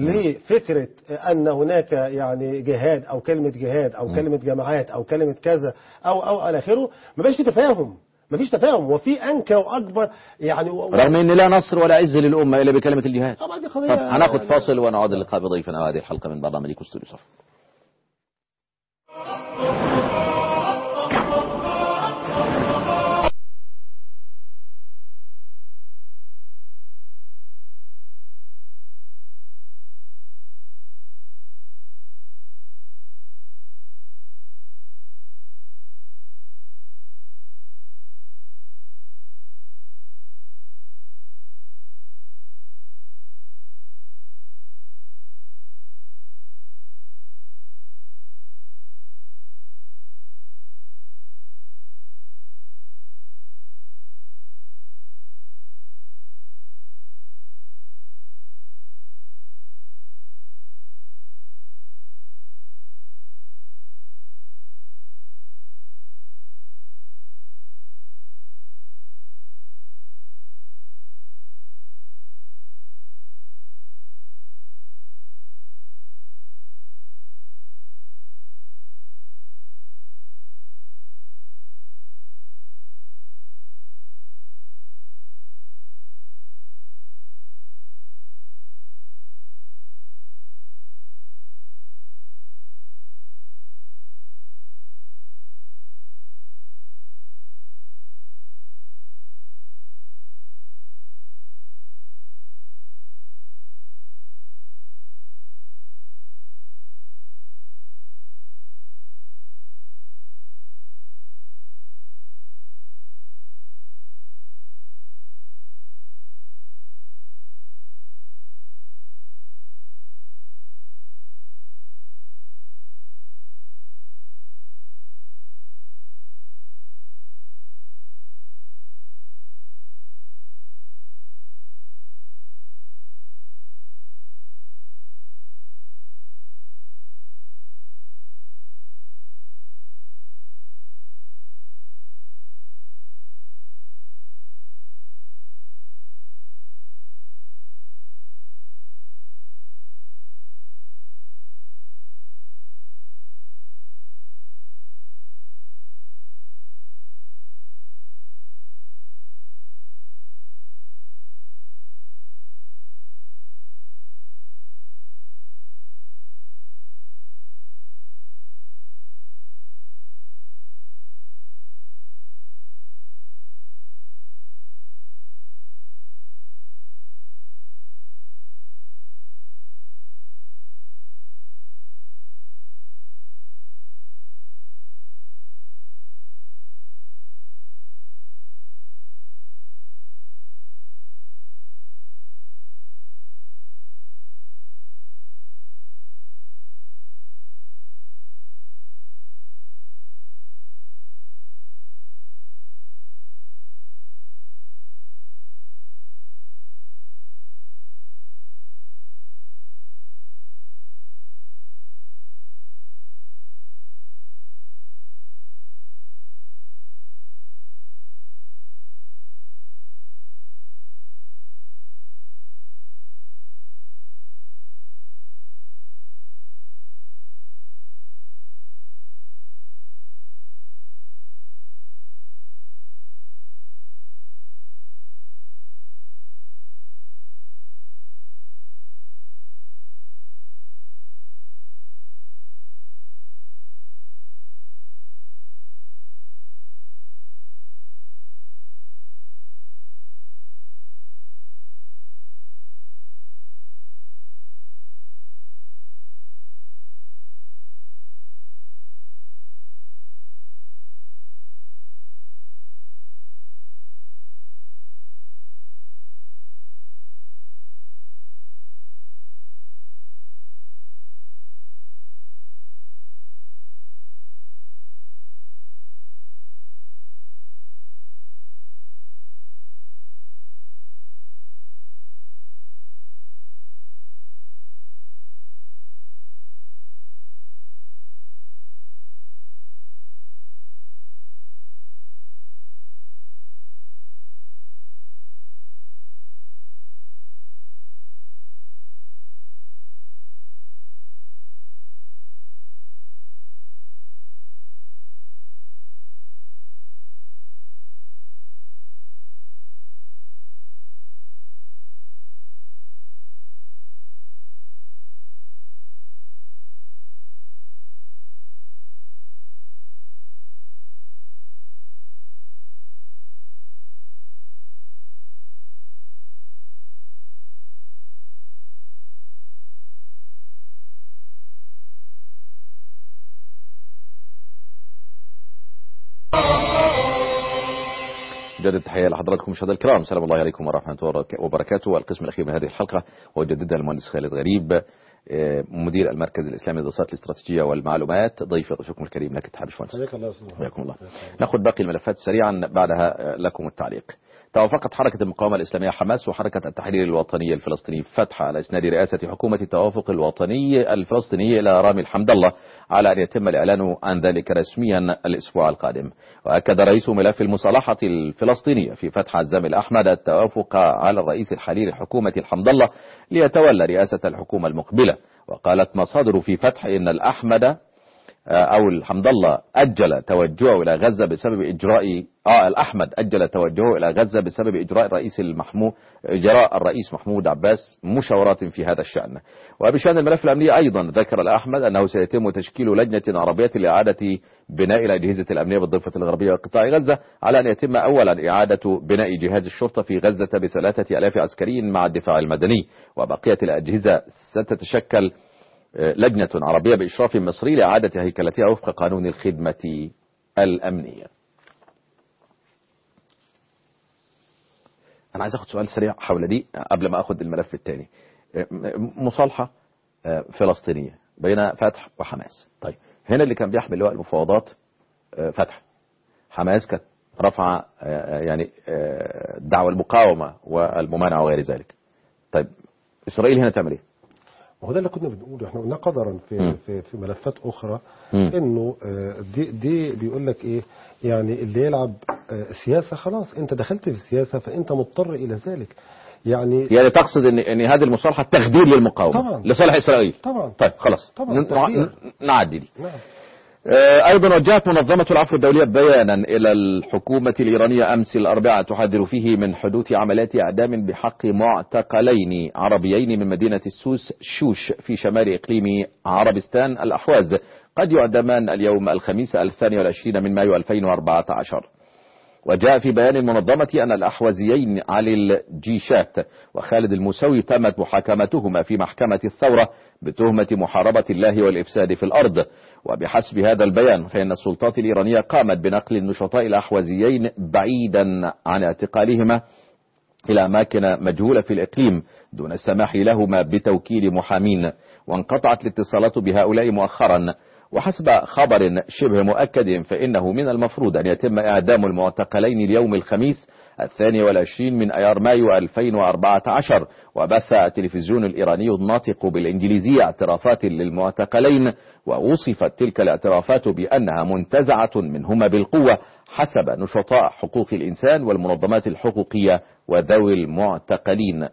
لفكرة أن هناك يعني جهاد أو كلمة جهاد أو كلمة جماعات أو كلمة كذا أو أو إلى آخره ما بقاش في تفاهم ما فيش تفاهم وفي أنكى وأكبر يعني و- رغم ان لا نصر ولا عز للأمة إلا بكلمة الجهاد طبعا دي قضية طب هناخد يعني- فاصل ونعود اللقاء بضيفنا هذه الحلقة من برنامج كستوري صف جدد تحية لحضراتكم مشاهدينا الكرام سلام الله عليكم ورحمة الله وبركاته والقسم الأخير من هذه الحلقة وجددها المهندس خالد غريب آه، مدير المركز الإسلامي للدراسات الاستراتيجية والمعلومات ضيف ضيفكم الكريم لك التحاب باشمهندس حياك الله يا أستاذ محمد. حياكم الله ناخذ باقي الملفات سريعا بعدها آه، لكم التعليق توافقت حركة المقاومة الإسلامية حماس وحركة التحرير الوطني الفلسطيني فتح على إسناد رئاسة حكومة التوافق الوطني الفلسطيني إلى رامي الحمد الله على أن يتم الإعلان عن ذلك رسميا الأسبوع القادم وأكد رئيس ملف المصالحة الفلسطينية في فتح عزام الأحمد التوافق على الرئيس الحالي لحكومة الحمد الله ليتولى رئاسة الحكومة المقبلة وقالت مصادر في فتح إن الأحمد او الحمد الله اجل توجهه الى غزه بسبب اجراء اه الاحمد اجل توجهه الى غزه بسبب اجراء الرئيس المحمود اجراء الرئيس محمود عباس مشاورات في هذا الشان وبشان الملف الامني ايضا ذكر الاحمد انه سيتم تشكيل لجنه عربيه لاعاده بناء الاجهزه الامنيه بالضفه الغربيه وقطاع غزه على ان يتم اولا اعاده بناء جهاز الشرطه في غزه بثلاثه الاف عسكري مع الدفاع المدني وبقيه الاجهزه ستتشكل لجنة عربية بإشراف مصري لإعادة هيكلتها وفق قانون الخدمة الأمنية أنا عايز أخذ سؤال سريع حول دي قبل ما أخذ الملف الثاني مصالحة فلسطينية بين فتح وحماس طيب هنا اللي كان بيحمل لواء المفاوضات فتح حماس كانت رفع يعني دعوى المقاومة والممانعة وغير ذلك طيب إسرائيل هنا تعمل إيه؟ وهو ده اللي كنا بنقوله احنا قلنا قدرا في مم. في, في ملفات اخرى مم. انه آه، دي دي بيقول لك ايه يعني اللي يلعب آه، سياسه خلاص انت دخلت في السياسه فانت مضطر الى ذلك يعني يعني تقصد ان ان هذه المصالحه تخدير للمقاومه طبعا. لصالح اسرائيل طبعا طيب خلاص طبعا، ن- تخدير. نعدي دي نعم آه، ايضا وجهت منظمه العفو الدوليه بيانا الى الحكومه الايرانيه امس الاربعاء تحذر فيه من حدوث عمليات اعدام بحق معتقلين عربيين من مدينه السوس شوش في شمال اقليم عربستان الاحواز قد يعدمان اليوم الخميس الثاني والعشرين من مايو 2014 وجاء في بيان المنظمة أن الأحوزيين علي الجيشات وخالد الموسوي تمت محاكمتهما في محكمة الثورة بتهمة محاربة الله والإفساد في الأرض وبحسب هذا البيان فإن السلطات الإيرانية قامت بنقل النشطاء الأحوزيين بعيدا عن اعتقالهما إلى أماكن مجهولة في الإقليم دون السماح لهما بتوكيل محامين وانقطعت الاتصالات بهؤلاء مؤخرا وحسب خبر شبه مؤكد فإنه من المفروض أن يتم إعدام المعتقلين اليوم الخميس الثاني والعشرين من أيار مايو 2014 وبث التلفزيون الإيراني الناطق بالإنجليزية اعترافات للمعتقلين ووصفت تلك الاعترافات بأنها منتزعة منهما بالقوة حسب نشطاء حقوق الإنسان والمنظمات الحقوقية وذوي المعتقلين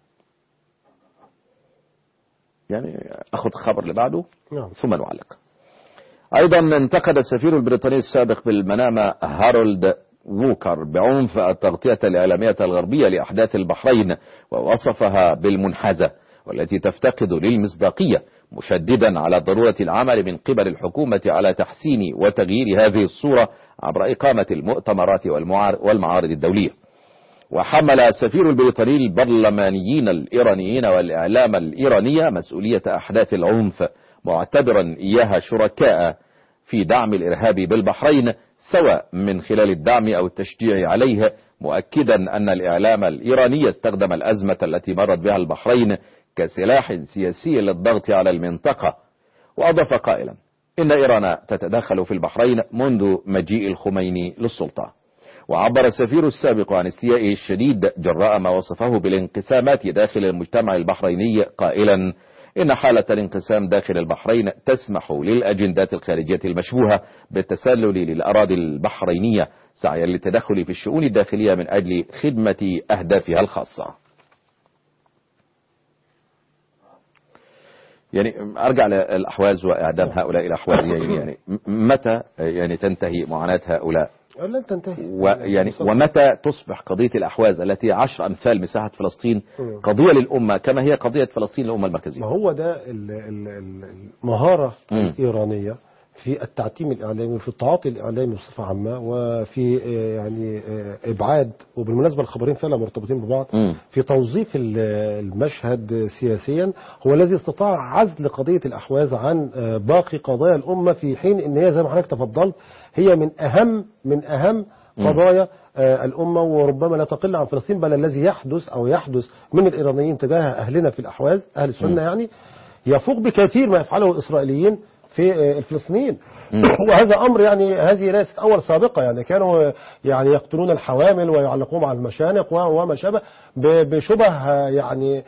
يعني أخذ خبر اللي بعده نعم ثم نعلق أيضا انتقد السفير البريطاني السابق بالمنامة هارولد ووكر بعنف التغطية الإعلامية الغربية لأحداث البحرين ووصفها بالمنحازة والتي تفتقد للمصداقية مشددا على ضرورة العمل من قبل الحكومة على تحسين وتغيير هذه الصورة عبر إقامة المؤتمرات والمعار- والمعارض الدولية وحمل السفير البريطاني البرلمانيين الإيرانيين والإعلام الإيرانية مسؤولية أحداث العنف معتبرا إياها شركاء في دعم الإرهاب بالبحرين سواء من خلال الدعم أو التشجيع عليه مؤكدا أن الإعلام الإيراني استخدم الأزمة التي مرت بها البحرين كسلاح سياسي للضغط على المنطقة وأضاف قائلا إن إيران تتدخل في البحرين منذ مجيء الخميني للسلطة وعبر السفير السابق عن استيائه الشديد جراء ما وصفه بالانقسامات داخل المجتمع البحريني قائلا إن حالة الانقسام داخل البحرين تسمح للأجندات الخارجية المشبوهة بالتسلل للأراضي البحرينية سعيا للتدخل في الشؤون الداخلية من أجل خدمة أهدافها الخاصة يعني ارجع للاحواز واعدام هؤلاء الاحوازيين يعني م- متى يعني تنتهي معاناه هؤلاء لن تنتهي ويعني ومتى تصبح قضيه الاحواز التي عشر امثال مساحه فلسطين قضيه للامه كما هي قضيه فلسطين للامه ما المركزيه هو ده ال- ال- ال- المهارة مم. الإيرانية في التعتيم الإعلامي وفي التعاطي الإعلامي بصفة عامة وفي آه، يعني آه، إبعاد وبالمناسبة الخبرين فعلا مرتبطين ببعض مم. في توظيف ال- المشهد سياسيا هو الذي استطاع عزل قضية الأحواز عن آه، باقي قضايا الأمة في حين إن هي زي ما حضرتك تفضلت هي من أهم من أهم قضايا آه، الأمة وربما لا تقل عن فلسطين بل الذي يحدث أو يحدث من الإيرانيين تجاه أهلنا في الأحواز أهل السنة يعني يفوق بكثير ما يفعله الإسرائيليين في آه، الفلسطينيين وهذا أمر يعني هذه ليست أول سابقة يعني كانوا يعني يقتلون الحوامل ويعلقوهم على المشانق و- وما شابه ب- بشبه آه، يعني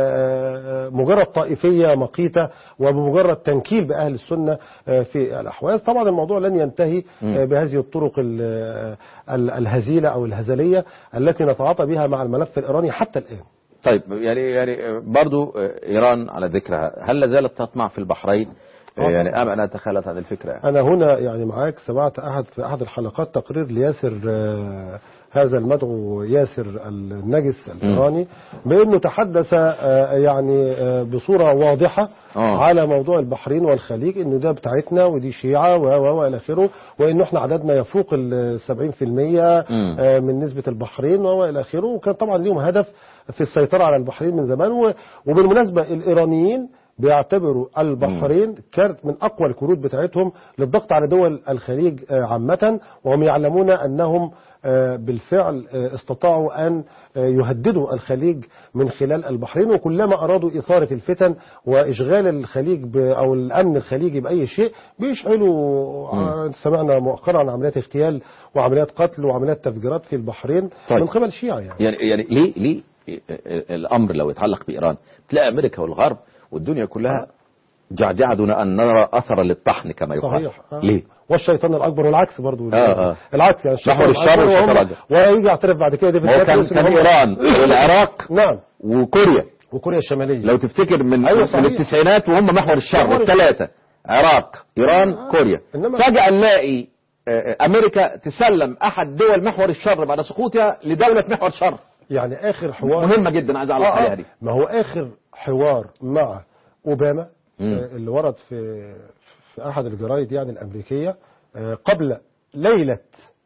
آه، مجرد طائفية مقيتة وبمجرد تنكيل بأهل السنة آه، في الأحواز طبعا الموضوع لن ينتهي آه، بهذه الطرق ال- ال- الهزيلة أو الهزلية التي نتعاطى بها مع الملف الإيراني حتى الآن طيب يعني يعني برضو ايران على ذكرها هل لا زالت تطمع في البحرين آه. يعني ام انها تخلت عن الفكره أنا هنا يعني معاك سمعت أحد في أحد الحلقات تقرير لياسر آه، هذا المدعو ياسر النجس الإيراني بأنه تحدث آه، يعني آه، بصورة واضحة آه. على موضوع البحرين والخليج إنه ده بتاعتنا ودي شيعة و و وإلى آخره وإنه إحنا عددنا يفوق ال 70% مم. آه، من نسبة البحرين وإلى آخره وكان طبعا ليهم هدف في السيطرة على البحرين من زمان و- وبالمناسبة الإيرانيين بيعتبروا البحرين كانت من أقوى الكروت بتاعتهم للضغط على دول الخليج آه، عامة وهم يعلمون أنهم آه، بالفعل آه، استطاعوا أن آه، يهددوا الخليج من خلال البحرين وكلما أرادوا إثارة الفتن وإشغال الخليج ب- أو الأمن الخليجي بأي شيء بيشعلوا آه، سمعنا مؤخرا عن عمليات اغتيال وعمليات قتل وعمليات تفجيرات في البحرين طيب. من قبل الشيعة يعني يعني يعني ليه ليه الامر لو يتعلق بايران تلاقي امريكا والغرب والدنيا كلها جعجعة دون ان نرى اثرا للطحن كما يقال صحيح آه. ليه والشيطان الاكبر والعكس برضو آه، آه. العكس يعني الشيطان محور الشر الأكبر وهم- والشيطان ويجي يعترف بعد كده ديفيد ما هو كان باتريس إن كان هم- ايران والعراق نعم وكوريا وكوريا الشماليه لو تفتكر من أيوة من صحيح. التسعينات وهم محور الشر محور الثلاثه عراق ايران كوريا إنما- فجاه نلاقي آه، امريكا تسلم احد دول محور الشر بعد سقوطها لدوله محور شر يعني اخر حوار مهمه جدا عايز اعلق آه، عليها آه. دي ما هو اخر حوار مع اوباما مم. آه، اللي ورد في في احد الجرايد يعني الامريكيه آه، قبل ليله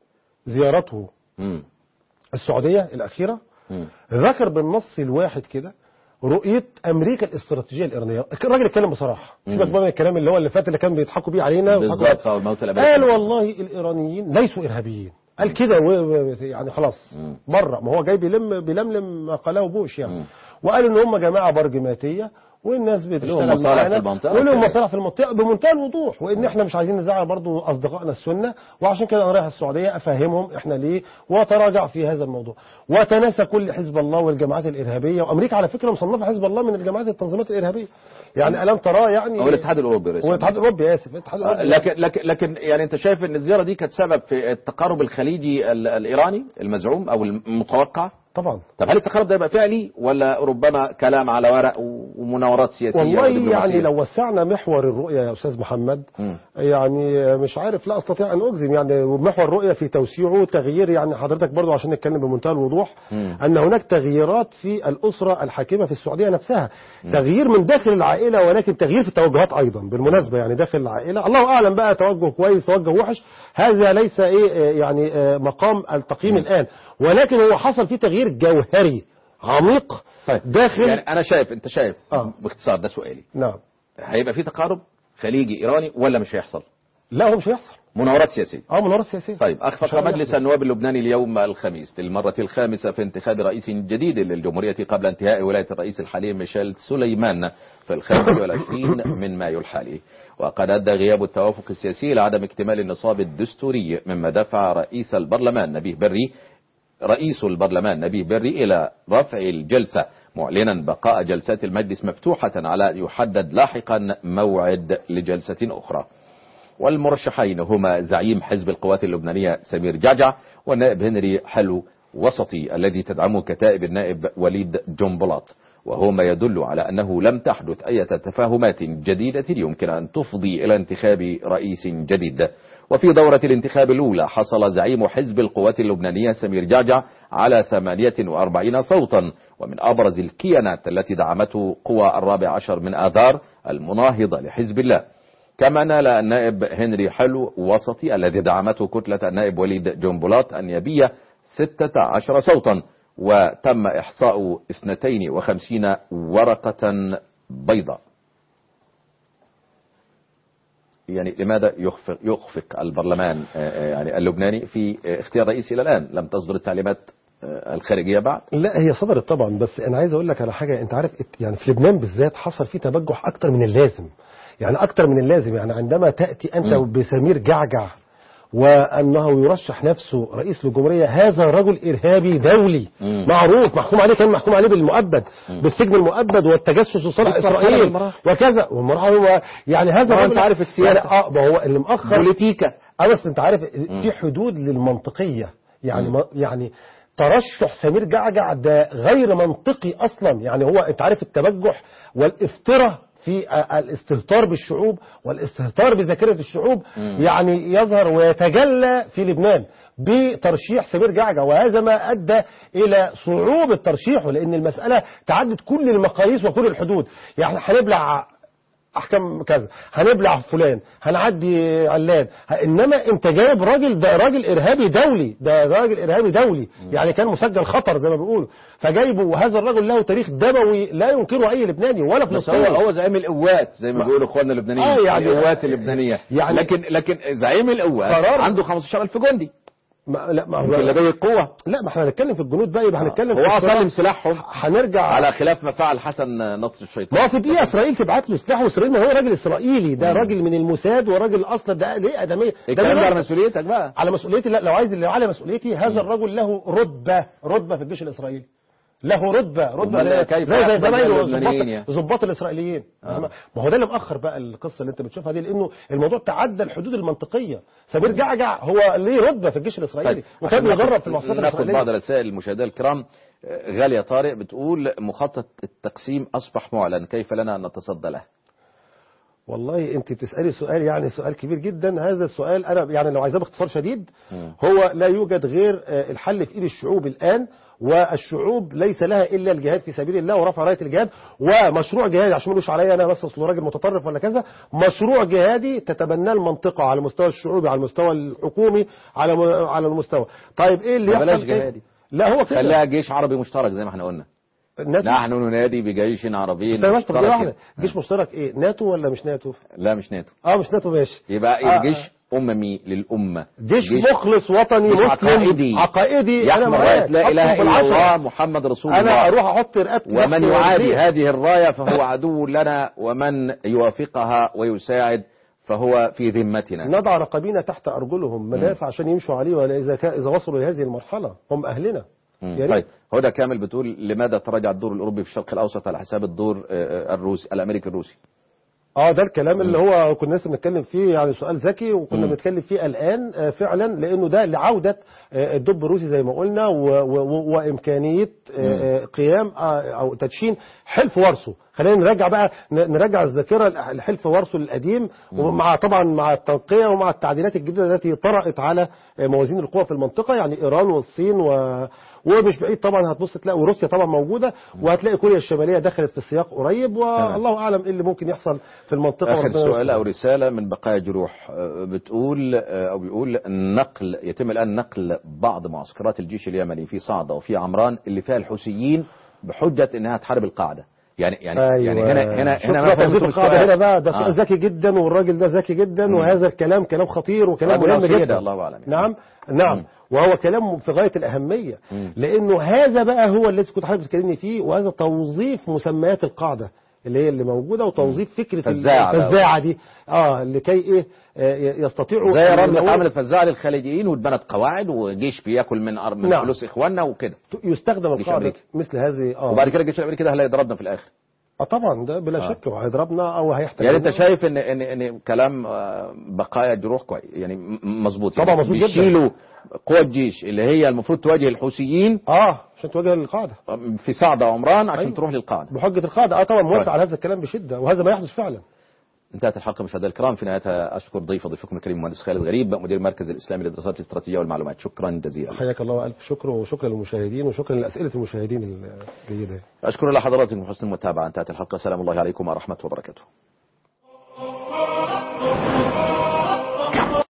زيارته مم. السعوديه الاخيره مم. ذكر بالنص الواحد كده رؤيه امريكا الاستراتيجيه الايرانيه الراجل اتكلم بصراحه سيبك بقى من الكلام اللي هو اللي فات اللي كان بيضحكوا بيه علينا ويضحكوا بالظبط اه الموت الامريكي قال والله الايرانيين ليسوا ارهابيين قال كده و- و- يعني خلاص مم. بره ما هو جاي بيلم بيلملم ما قاله بوش يعني مم. وقال ان هم جماعه برجماتيه والناس بتشتغل لهم مصالح معانا في المنطقة ولهم وكده. مصالح في المنطقه بمنتهى الوضوح وان احنا مش عايزين نزعل برضو اصدقائنا السنه وعشان كده انا رايح السعوديه افهمهم احنا ليه وتراجع في هذا الموضوع وتناسى كل حزب الله والجماعات الارهابيه وامريكا على فكره مصنفه حزب الله من الجماعات التنظيمات الارهابيه يعني الم تراه يعني هو الاتحاد الاوروبي رئيس والاتحاد الاوروبي اسف الاتحاد آه، الاوروبي لكن لكن لكن يعني انت شايف ان الزياره دي كانت سبب في التقارب الخليجي ال- الايراني المزعوم او المتوقع طبعا طب هل التقارب ده يبقى فعلي ولا ربما كلام على ورق و- ومناورات سياسيه والله ودبلوماسية؟ يعني لو وسعنا محور الرؤية يا أستاذ محمد مم. يعني مش عارف لا أستطيع أن أجزم يعني محور الرؤية في توسيعه تغيير يعني حضرتك برضو عشان نتكلم بمنتهى الوضوح مم. أن هناك تغييرات في الأسرة الحاكمة في السعودية نفسها تغيير من داخل العائلة ولكن تغيير في التوجهات أيضا بالمناسبة يعني داخل العائلة الله أعلم بقى توجه كويس توجه وحش هذا ليس إيه آه، يعني آه، مقام التقييم الآن ولكن هو حصل فيه تغيير جوهري عميق طيب داخل يعني انا شايف انت شايف آه. باختصار ده سؤالي نعم هيبقى في تقارب خليجي ايراني ولا مش هيحصل لا هو مش هيحصل مناورات سياسيه اه مناورة سياسية طيب مش أخفق هيحصل. مجلس النواب اللبناني اليوم الخميس للمرة الخامسة في انتخاب رئيس جديد للجمهورية قبل انتهاء ولاية الرئيس الحالي ميشيل سليمان في الخامس والعشرين من مايو الحالي وقد أدى غياب التوافق السياسي لعدم اكتمال النصاب الدستوري مما دفع رئيس البرلمان نبيه بري رئيس البرلمان نبيه بري إلى رفع الجلسة معلنا بقاء جلسات المجلس مفتوحة على أن يحدد لاحقا موعد لجلسة أخرى والمرشحين هما زعيم حزب القوات اللبنانية سمير جعجع والنائب هنري حلو وسطي الذي تدعمه كتائب النائب وليد جنبلاط وهو ما يدل على أنه لم تحدث أي تفاهمات جديدة يمكن أن تفضي إلى انتخاب رئيس جديد وفي دورة الانتخاب الأولى حصل زعيم حزب القوات اللبنانية سمير جعجع على 48 صوتا ومن أبرز الكيانات التي دعمته قوى الرابع عشر من آذار المناهضة لحزب الله كما نال النائب هنري حلو وسطي الذي دعمته كتلة النائب وليد جنبلاط النيابية 16 صوتا وتم إحصاء 52 ورقة بيضاء يعني لماذا يخفق, يخفق البرلمان آه، آه، يعني اللبناني في آه، اختيار رئيس الى الان لم تصدر التعليمات آه، الخارجيه بعد لا هي صدرت طبعا بس انا عايز اقول لك على حاجه انت عارف ات- يعني في لبنان بالذات حصل فيه تبجح اكتر من اللازم يعني اكتر من اللازم يعني عندما تاتي انت مم. بسمير جعجع وانه يرشح نفسه رئيس للجمهوريه هذا رجل ارهابي دولي مم. معروف محكوم عليه كان محكوم عليه بالمؤبد بالسجن المؤبد والتجسس لصالح دكتور خالد اسرائيل المراحل. وكذا والمراحل هو يعني هذا ما هو الرجل أنت عارف السياسة. يعني اه ما هو اللي مأخر بوليتيكا اه بس انت عارف في حدود للمنطقيه يعني ما يعني ترشح سمير جعجع ده غير منطقي اصلا يعني هو انت عارف التبجح والافتراء في آه، الاستهتار بالشعوب والاستهتار بذاكره الشعوب يعني يظهر ويتجلى في لبنان بترشيح سمير جعجع وهذا ما ادى الى صعوبه ترشيحه لان المساله تعدت كل المقاييس وكل الحدود يعني هنبلع احكام كذا هنبلع فلان هنعدي علان ه- انما انت جايب راجل ده راجل ارهابي دولي ده راجل ارهابي دولي يعني كان مسجل خطر زي ما بيقولوا فجايبه وهذا الرجل له تاريخ دموي لا ينكره اي لبناني ولا بس هو فلسطيني هو زعيم القوات زي ما بيقولوا اخواننا اللبنانيين آه، يعني- القوات اللبنانيه يعني- لكن لكن زعيم القوات قرار- عنده 15000 جندي ما لا ما يمكن لديه قوه لا ما احنا هنتكلم في الجنود بقى يبقى هنتكلم هو في اصلا الصراع. سلاحهم هنرجع على خلاف ما فعل حسن نصر الشيطان ما هو في دقيقة إسرائيل تبعت له سلاح وإسرائيل ما هو راجل إسرائيلي ده راجل من الموساد وراجل أصلا ده ليه آدمية ده الكلام ده من- على مسؤوليتك بقى على مسؤوليتي لا لو عايز اللي على مسؤوليتي هذا الرجل له رتبة رتبة في الجيش الإسرائيلي له رتبة رتبة أمال زي- كيف زي زي يحكم زمايله اللبنانيين يعني؟ ضباط- ضباط الإسرائيليين آه. ما هو ده اللي مأخر بقى القصة اللي أنت بتشوفها دي لأنه الموضوع تعدى الحدود المنطقية سمير جعجع هو ليه رتبة في الجيش الإسرائيلي وكان عشان بيجرب ناخد- في المؤسسات ناخد بعض الإسرائيلية رسائل المشاهدين الكرام آه، غالية طارق بتقول مخطط التقسيم أصبح معلن كيف لنا أن نتصدى له والله انت بتسالي سؤال يعني سؤال كبير جدا هذا السؤال انا يعني لو عايزاه باختصار شديد مم. هو لا يوجد غير آه، الحل في ايد الشعوب الان والشعوب ليس لها الا الجهاد في سبيل الله ورفع رايه الجهاد ومشروع جهادي عشان ما يقولوش عليا انا بس اصل راجل متطرف ولا كذا مشروع جهادي تتبناه المنطقه على المستوى الشعوبي على المستوى الحكومي على م- على المستوى طيب ايه اللي ما يحصل بلاش إيه؟ جهادي. لا هو كده خليها جيش عربي مشترك زي ما احنا قلنا ناتو نحن ننادي بجيش عربي استنى بس طب دقيقة واحدة. مشترك جيش مشترك ايه ناتو ولا مش ناتو لا مش ناتو اه مش ناتو ماشي يبقى آه، الجيش أممي للأمة جيش, مخلص وطني جيش مسلم عقائدي. عقائدي يحمل معاك. راية لا إله أطلب إلا العشرة. الله محمد رسول انا الله اروح احط رقبتي ومن تحت يعادي رجليه. هذه الراية فهو عدو لنا ومن يوافقها ويساعد فهو في ذمتنا نضع رقابينا تحت ارجلهم مداس عشان يمشوا عليه ولا اذا كان اذا وصلوا لهذه المرحله هم اهلنا مم. يا ريت. طيب هدى كامل بتقول لماذا تراجع الدور الأوروبي في الشرق الأوسط على حساب الدور آه، آه، الروسي الأمريكي الروسي اه ده الكلام اللي هو كنا لسه بنتكلم فيه يعني سؤال ذكي وكنا بنتكلم فيه الان آه، فعلا لانه ده لعوده آه، الدب الروسي زي ما قلنا و- و- و- وامكانيه آه، آه، قيام آه، او تدشين حلف وارسو خلينا نرجع بقى ن- نرجع الذاكره لحلف وارسو القديم ومع طبعا مع التنقيه ومع التعديلات الجديده التي طرأت على آه، موازين القوى في المنطقه يعني ايران والصين و ومش بعيد طبعا هتبص تلاقي وروسيا طبعا موجوده وهتلاقي كوريا الشماليه دخلت في السياق قريب والله اعلم ايه اللي ممكن يحصل في المنطقه آخر وربنا سؤال يستر. أو رسالة من بقايا جروح آه، بتقول آه، أو بيقول نقل يتم الآن نقل بعض معسكرات الجيش اليمني في صعدة وفي عمران اللي فيها الحوثيين بحجة أنها تحارب القاعدة يعني يعني يعني هنا هنا شوف هنا بقى ما توظيف فهمتم القاعده السؤال. هنا بقى ده سؤال آه. ذكي جدا والراجل ده ذكي جدا وهذا الكلام كلام خطير وكلام رجل مهم سيدة، جدا الله أعلم. نعم نعم مم. وهو كلام في غايه الاهميه مم. لانه هذا بقى هو اللي كنت حضرتك بتكلمني فيه وهذا توظيف مسميات القاعده اللي هي اللي موجوده وتوظيف فكره فزاعة بقى. الفزاعه دي اه لكي ايه آه، يستطيعوا زي أن رمضة يقولوا- عملت فزاعة للخليجيين واتبنت قواعد وجيش بياكل من أر- من نعم. فلوس إخواننا وكده يستخدم جيش القاعده أمريكي. مثل هذه اه وبعد كده الجيش الأمريكي ده هيضربنا في الآخر اه طبعا ده بلا آه. شك وهيضربنا او هيحتاج يعني انت شايف ان ان ان كلام آه، بقايا جروح كويس يعني م- مظبوط طبعا يعني مظبوط جدا. بيشيلوا قوى الجيش اللي هي المفروض تواجه الحوثيين اه عشان تواجه القاعده في صعدة عمران عشان أيوة. تروح للقاعدة بحجة القاعدة اه طبعا موافق طيب. على هذا الكلام بشدة وهذا ما يحدث فعلا انتهت الحلقة مشاهدينا الكرام في نهايتها أشكر ضيف ضيفكم الكريم المهندس خالد غريب مدير المركز الإسلامي للدراسات الاستراتيجية والمعلومات شكرا جزيلا حياك الله والف شكر وشكرا للمشاهدين وشكرا لأسئلة المشاهدين الجيدة أشكر لحضراتكم حسن المتابعة انتهت الحلقة سلام الله عليكم ورحمة وبركاته